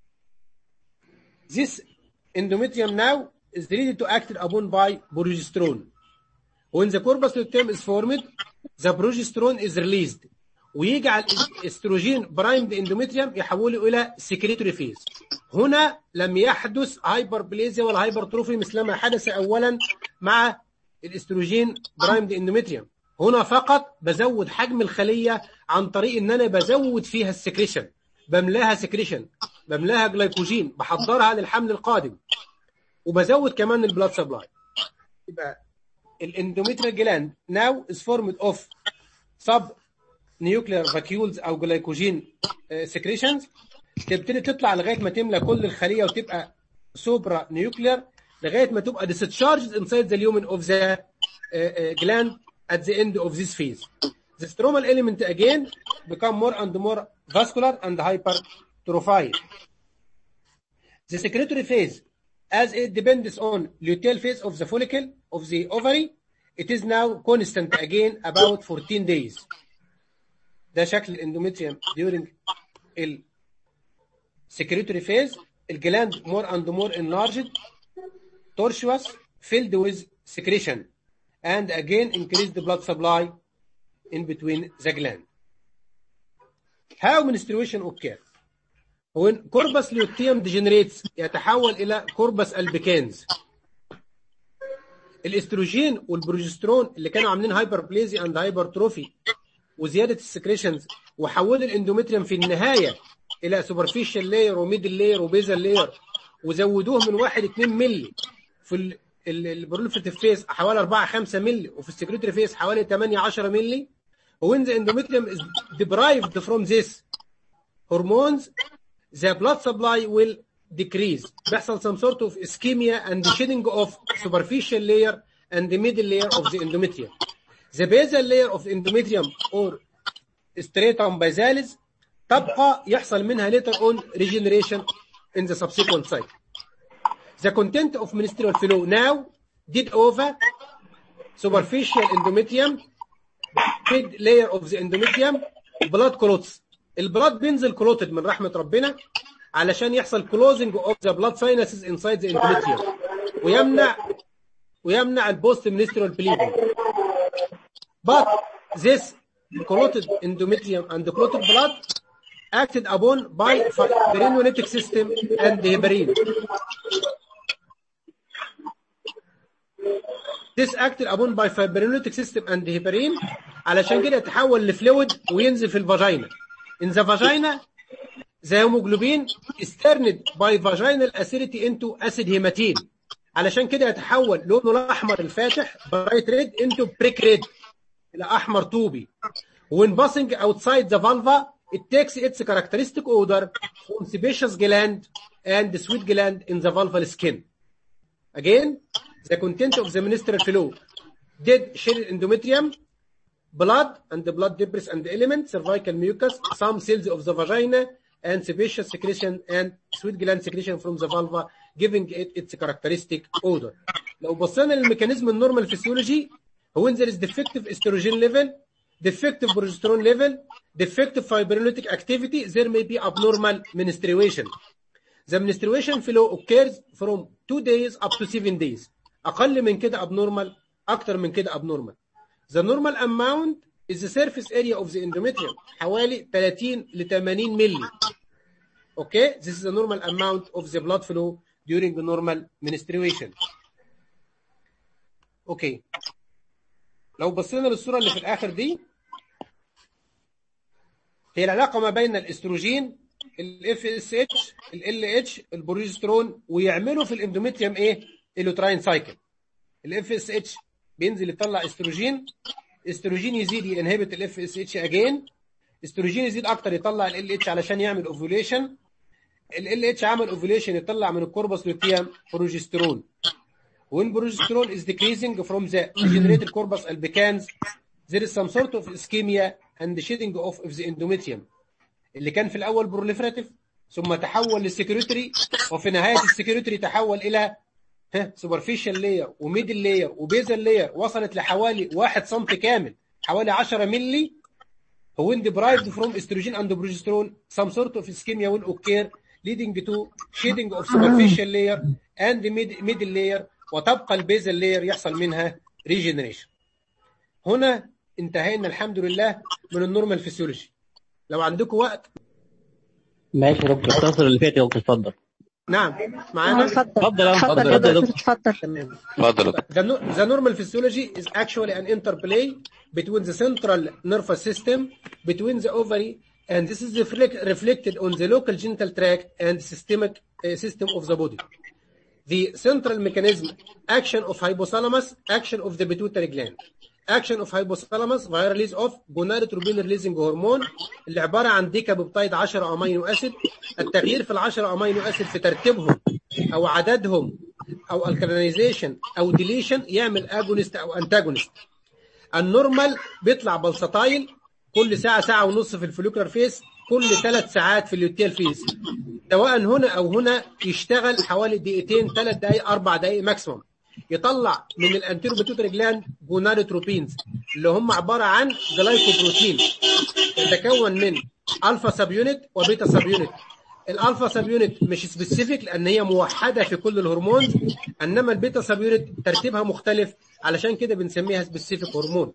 [SPEAKER 1] This endometrium now is ready to act upon by progesterone. When the corpus luteum is formed, the progesterone is released ويجعل الاستروجين برايمد اندوميتريوم يحوله الى سكريتوري فيز هنا لم يحدث هايبربليزيا ولا هايبرتروفي مثلما حدث اولا مع الاستروجين برايمد اندوميتريوم هنا فقط بزود حجم الخليه عن طريق ان انا بزود فيها السكريشن بملاها سكريشن بملاها جلايكوجين بحضرها للحمل القادم وبزود كمان البلاد سبلاي يبقى الاندوميتريال جلاند ناو از فورمد اوف سب نيوكلير فاكيولز او جلايكوجين سكريشنز تبتدي تطلع لغايه ما تملى كل الخليه وتبقى سوبرا نيوكلير لغايه ما تبقى discharged inside the lumen of the uh, uh, gland at the end of this phase. The stromal element again become more and more vascular and hypertrophied. The secretory phase, as it depends on luteal phase of the follicle of the ovary, it is now constant again about 14 days. ده شكل الاندوميتريوم during ال secretory phase الجلاند more and more enlarged tortuous filled with secretion and again increase the blood supply in between the gland. How menstruation occur? When corpus luteum degenerates يتحول إلى corpus albicans. الاستروجين والبروجسترون اللي كانوا عاملين هايبربليزي اند هايبرتروفي وزياده السكريشنز وحولوا الاندوميتريوم في النهايه الى سوبرفيشال لاير وميدل لاير وبيزل لاير وزودوه من 1 2 مللي في البروليفريتيف فيس حوالي 4 5 مللي وفي السكريتري فيس حوالي 8 10 مللي when the endometrium is deprived from this hormones the blood supply will decrease بيحصل some sort of ischemia and shedding of superficial layer and the middle layer of the endometrium the basal layer of endometrium or stratum basalis تبقى يحصل منها later on regeneration in the subsequent cycle. The content of menstrual flow now did over superficial endometrium, mid layer of the endometrium, blood clots. البلاد بينزل كلوتد من رحمة ربنا علشان يحصل closing of the blood sinuses inside the endometrium ويمنع ويمنع البوست menstrual bleeding. But this clotted endometrium and the clotted blood acted upon by fibrinolytic system and the heparin. This acted upon by fibrinolytic system and the heparin علشان كده يتحول لفلويد وينزل في الفاجينا. In the vagina, the hemoglobin is turned by vaginal acidity into acid hematine. علشان كده يتحول لونه الاحمر الفاتح bright red into brick red الى احمر طوبي. When passing outside the vulva, it takes its characteristic odor from sebaceous gland and the sweet gland in the vulval skin. Again, the content of the menstrual flow dead shell endometrium, blood and the blood debris and elements, cervical mucus, some cells of the vagina, and sebaceous secretion and sweet gland secretion from the vulva, giving it its characteristic odor. لو بصينا للميكانيزم النورمال فيسيولوجي when there is defective estrogen level defective progesterone level, defective fibrinolytic activity, there may be abnormal menstruation. The menstruation flow occurs from 2 days up to 7 days. أقل من كده abnormal, أكتر من كده abnormal. The normal amount is the surface area of the endometrium حوالي 30 ل 80 ملي. Okay, this is the normal amount of the blood flow during the normal menstruation. Okay. لو بصينا للصورة اللي في الآخر دي هي العلاقة ما بين الاستروجين الاف اس اتش ال اتش البروجسترون ويعملوا في الاندوميتريوم ايه؟ اللوتراين سايكل. الاف اس اتش بينزل يطلع استروجين استروجين يزيد ينهبت الاف اس اتش اجين استروجين يزيد اكتر يطلع ال اتش علشان يعمل اوفيوليشن ال اتش عمل اوفيوليشن يطلع من الكوربس لوتيام بروجسترون when progesterone is decreasing from the degenerated corpus albicans there is some sort of ischemia and shedding of the endometrium اللي كان في الاول بروليفراتيف ثم تحول للسكريتري وفي نهايه السكريتري تحول الى سوبرفيشال لاير وميدل لاير وبيزل لاير وصلت لحوالي 1 سم كامل حوالي 10 مللي when deprived from estrogen and progesterone some sort of ischemia will occur leading to shedding of superficial layer and the mid- middle layer وتبقى البيزل لاير يحصل منها ريجنريشن هنا انتهينا الحمد لله من النورمال فيسيولوجي لو عندكم وقت
[SPEAKER 14] ماشي يا دكتور التصل اللي فات يا دكتور اتفضل
[SPEAKER 1] نعم معانا
[SPEAKER 14] اتفضل يا
[SPEAKER 15] اتفضل يا
[SPEAKER 14] اتفضل يا
[SPEAKER 15] دكتور
[SPEAKER 14] دكتور
[SPEAKER 15] اتفضل
[SPEAKER 1] تمام
[SPEAKER 16] اتفضل
[SPEAKER 1] The, no- the normal physiology is actually an interplay between the central nervous system, between the ovary, and this is reflect, reflected on the local genital tract and systemic uh, system of the body. The central mechanism, action of hypothalamus, action of the pituitary gland. Action of hypothalamus via release of gonadotropin releasing hormone اللي عبارة عن ديكابيبتايد 10 امينو اسيد التغيير في ال 10 امينو اسيد في ترتيبهم او عددهم او الكالينيزيشن او ديليشن يعمل اجونست او انتاجونست النورمال بيطلع بلسطايل كل ساعة ساعة ونص في الفوليكولار فيس كل ثلاث ساعات في اليوتيال فيس سواء هنا او هنا يشتغل حوالي دقيقتين ثلاث دقائق اربع دقائق ماكسيموم يطلع من الانتيرو بيتوتري جلاند جونادوتروبينز اللي هم عباره عن جلايكوبروتين يتكون من الفا سب يونت وبيتا سب يونت الالفا سب يونت مش سبيسيفيك لان هي موحده في كل الهرمونز انما البيتا سب يونت ترتيبها مختلف علشان كده بنسميها سبيسيفيك هرمون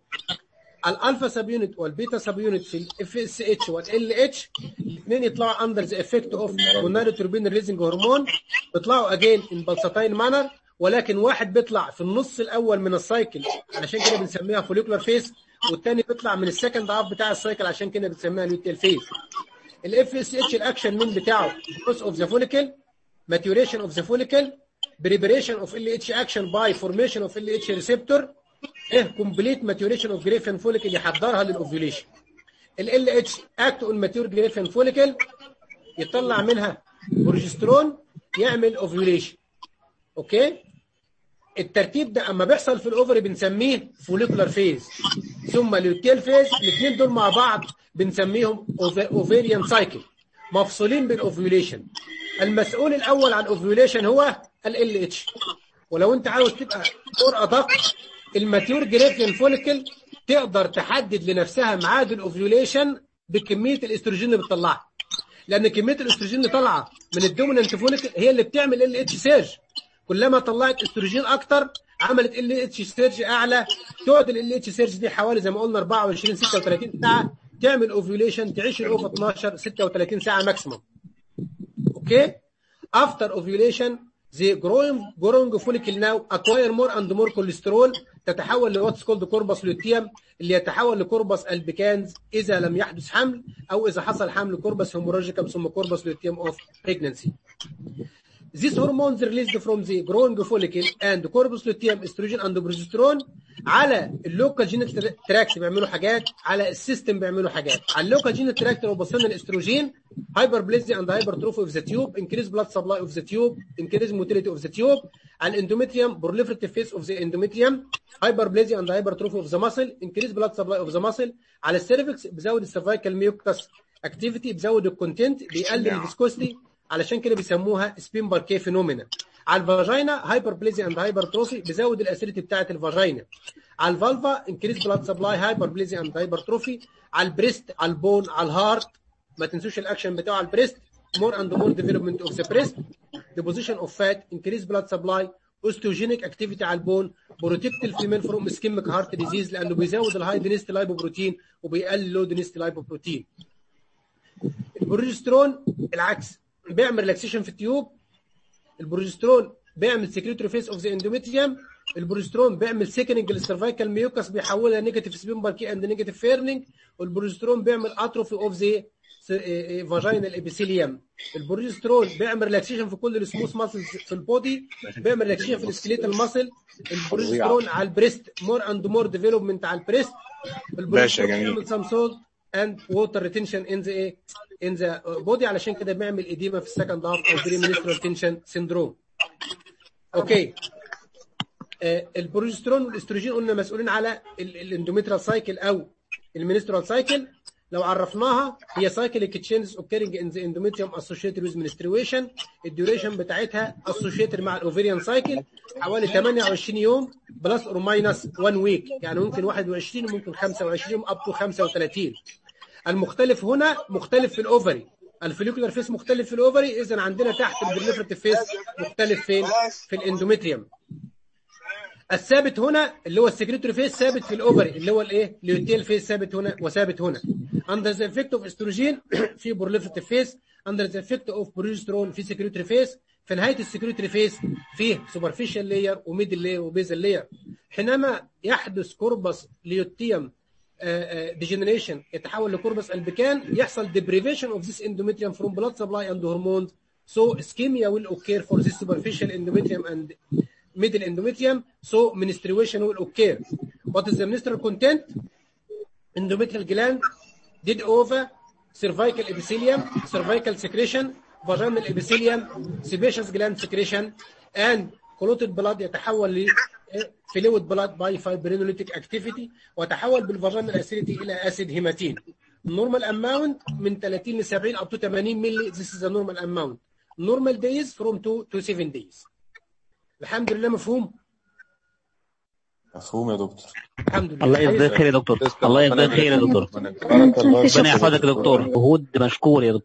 [SPEAKER 1] الالفا سب يونت والبيتا سب يونت في الاف اس اتش والال اتش الاثنين يطلعوا اندر ذا افكت اوف جونادوتروبين ريليزنج هرمون بيطلعوا اجين ان بالساتايل مانر ولكن واحد بيطلع في النص الاول من السايكل علشان كده بنسميها فوليكولار فيس والتاني بيطلع من السكند هاف بتاع السايكل عشان كده بنسميها لوتيال فيس الاف اس اتش الاكشن مين بتاعه جروس اوف ذا فوليكل maturation of the follicle preparation of LH action by formation of LH receptor ايه complete maturation of Griffin follicle يحضرها للاوفيوليشن ال LH act on mature Griffin follicle يطلع منها بروجسترون يعمل اوفيوليشن اوكي الترتيب ده اما بيحصل في الاوفري بنسميه فوليكولار فيز ثم اليوتيل فيز الاثنين دول مع بعض بنسميهم اوفيريان سايكل مفصولين بالاوفيوليشن المسؤول الاول عن الاوفيوليشن هو ال اتش ولو انت عاوز تبقى دور ادق الماتيور جريفين فوليكل تقدر تحدد لنفسها ميعاد الاوفيوليشن بكميه الاستروجين اللي بتطلعها لان كميه الاستروجين اللي طالعه من الدومينانت فوليكل هي اللي بتعمل ال اتش سيرج كلما طلعت استروجين اكتر عملت ال اتش سيرج اعلى تقعد ال اتش سيرج دي حوالي زي ما قلنا 24 36 ساعه تعمل اوفيوليشن تعيش الاوف 12 36 ساعه ماكسيموم اوكي after ovulation the growing growing follicle now acquire more and more cholesterol تتحول لواتس كولد كوربس لوتيوم اللي يتحول لكوربس البيكانز اذا لم يحدث حمل او اذا حصل حمل كوربس هيموراجيكم ثم كوربس لوتيوم اوف pregnancy These hormones released from the growing follicle and corpus luteum estrogen and progesterone على اللوكال جينيتال تراكت بيعملوا حاجات على السيستم بيعملوا حاجات على اللوكال جينيتال تراكت لو بصينا الاستروجين هايبربليزيا اند هايبرتروفي اوف ذا تيوب انكريز بلاد سبلاي اوف ذا تيوب انكريز موتيليتي اوف ذا تيوب على الاندوميتريوم بروليفريتيف فيس اوف ذا اندوميتريوم هايبربليزيا اند هايبرتروفي اوف ذا ماسل انكريز بلاد سبلاي اوف ذا ماسل على السيرفكس بزود السيرفايكال ميوكتس اكتيفيتي بزود الكونتنت بيقلل الفيسكوستي علشان كده بيسموها سبين باركيه فينومينا على الفاجينا هايبربليزيا اند هايبرتروفي بزود الاسيريتي بتاعه الفاجينا على الفالفا انكريز بلاد سبلاي هايبربليزيا اند هايبرتروفي على البريست على البون على الهارت ما تنسوش الاكشن بتاعه على البريست more and more development of the breast deposition of fat increase blood supply osteogenic activity على البون بروتكت الفيميل فروم اسكيميك هارت ديزيز لانه بيزود الهاي دينستي لايبوبروتين وبيقلل لو دينستي لايبوبروتين البروجسترون العكس بيعمل ريلاكسيشن في التيوب البروجسترون بيعمل سكريتوري فيس اوف ذا اندوميتريوم البروجسترون بيعمل سيكننج للسيرفايكال ميوكس بيحولها نيجاتيف سبين باركي اند نيجاتيف فيرنينج والبروجسترون بيعمل اتروفي اوف ذا فاجينال ابيثيليوم البروجسترون بيعمل ريلاكسيشن في كل السموث ماسلز في البودي بيعمل ريلاكسيشن في السكليتال ماسل البروجسترون على البريست مور اند مور ديفلوبمنت على البريست
[SPEAKER 20] باشا
[SPEAKER 1] البروجسترون
[SPEAKER 20] جميل.
[SPEAKER 1] بيعمل سام سولت اند ووتر ريتنشن ان ذا ايه ان ذا بودي علشان كده بيعمل اديما في السكند هاف او بري منسترال تنشن سيندروم اوكي آه، البروجسترون والاستروجين قلنا مسؤولين على ال- الاندوميترال سايكل او المينسترال سايكل لو عرفناها هي سايكليك تشينجز اوكيرنج ان ذا اندوميتريوم اسوشيتد ويز منسترويشن الديوريشن بتاعتها اسوشيتد مع الاوفيريان سايكل حوالي 28 يوم بلس اور ماينس 1 ويك يعني ممكن 21 وممكن 25 اب تو 35 المختلف هنا مختلف في الاوفري الفوليكولار فيس مختلف في الاوفري اذا عندنا تحت البرليفرتيف فيس مختلف فين في الاندوميتريوم الثابت هنا اللي هو السكريتوري فيس ثابت في الاوفري اللي هو الايه اليوتيل فيس ثابت هنا وثابت هنا اندر ذا افكت اوف استروجين في بروليفرتيف فيس اندر ذا افكت اوف بروجسترون في سكريتوري فيس في نهايه السكريتوري فيس فيه سوبرفيشال لاير وميدل لاير وبيزل لاير حينما يحدث كوربس ليوتيوم ديجنريشن يتحول لكوربس البكان يحصل deprivation of this endometrium from blood supply and hormones so ischemia will occur for this superficial endometrium and middle endometrium so menstruation will occur what is the menstrual content endometrial gland dead ova cervical epithelium cervical secretion vaginal epithelium sebaceous gland secretion and clotted blood يتحول ل fluid blood by fibrinolytic activity وتحول بالفاجينال اسيديتي الى اسيد هيماتين normal amount من 30 ل 70 up to 80 مللي this is the normal amount normal days from 2 to 7 days الحمد لله مفهوم
[SPEAKER 2] مفهوم يا دكتور
[SPEAKER 1] الحمد لله
[SPEAKER 14] الله يجزاك خير يا دكتور الله يجزاك خير يا دكتور
[SPEAKER 2] بارك الله فيك
[SPEAKER 14] ربنا يحفظك يا دكتور جهود مشكور يا دكتور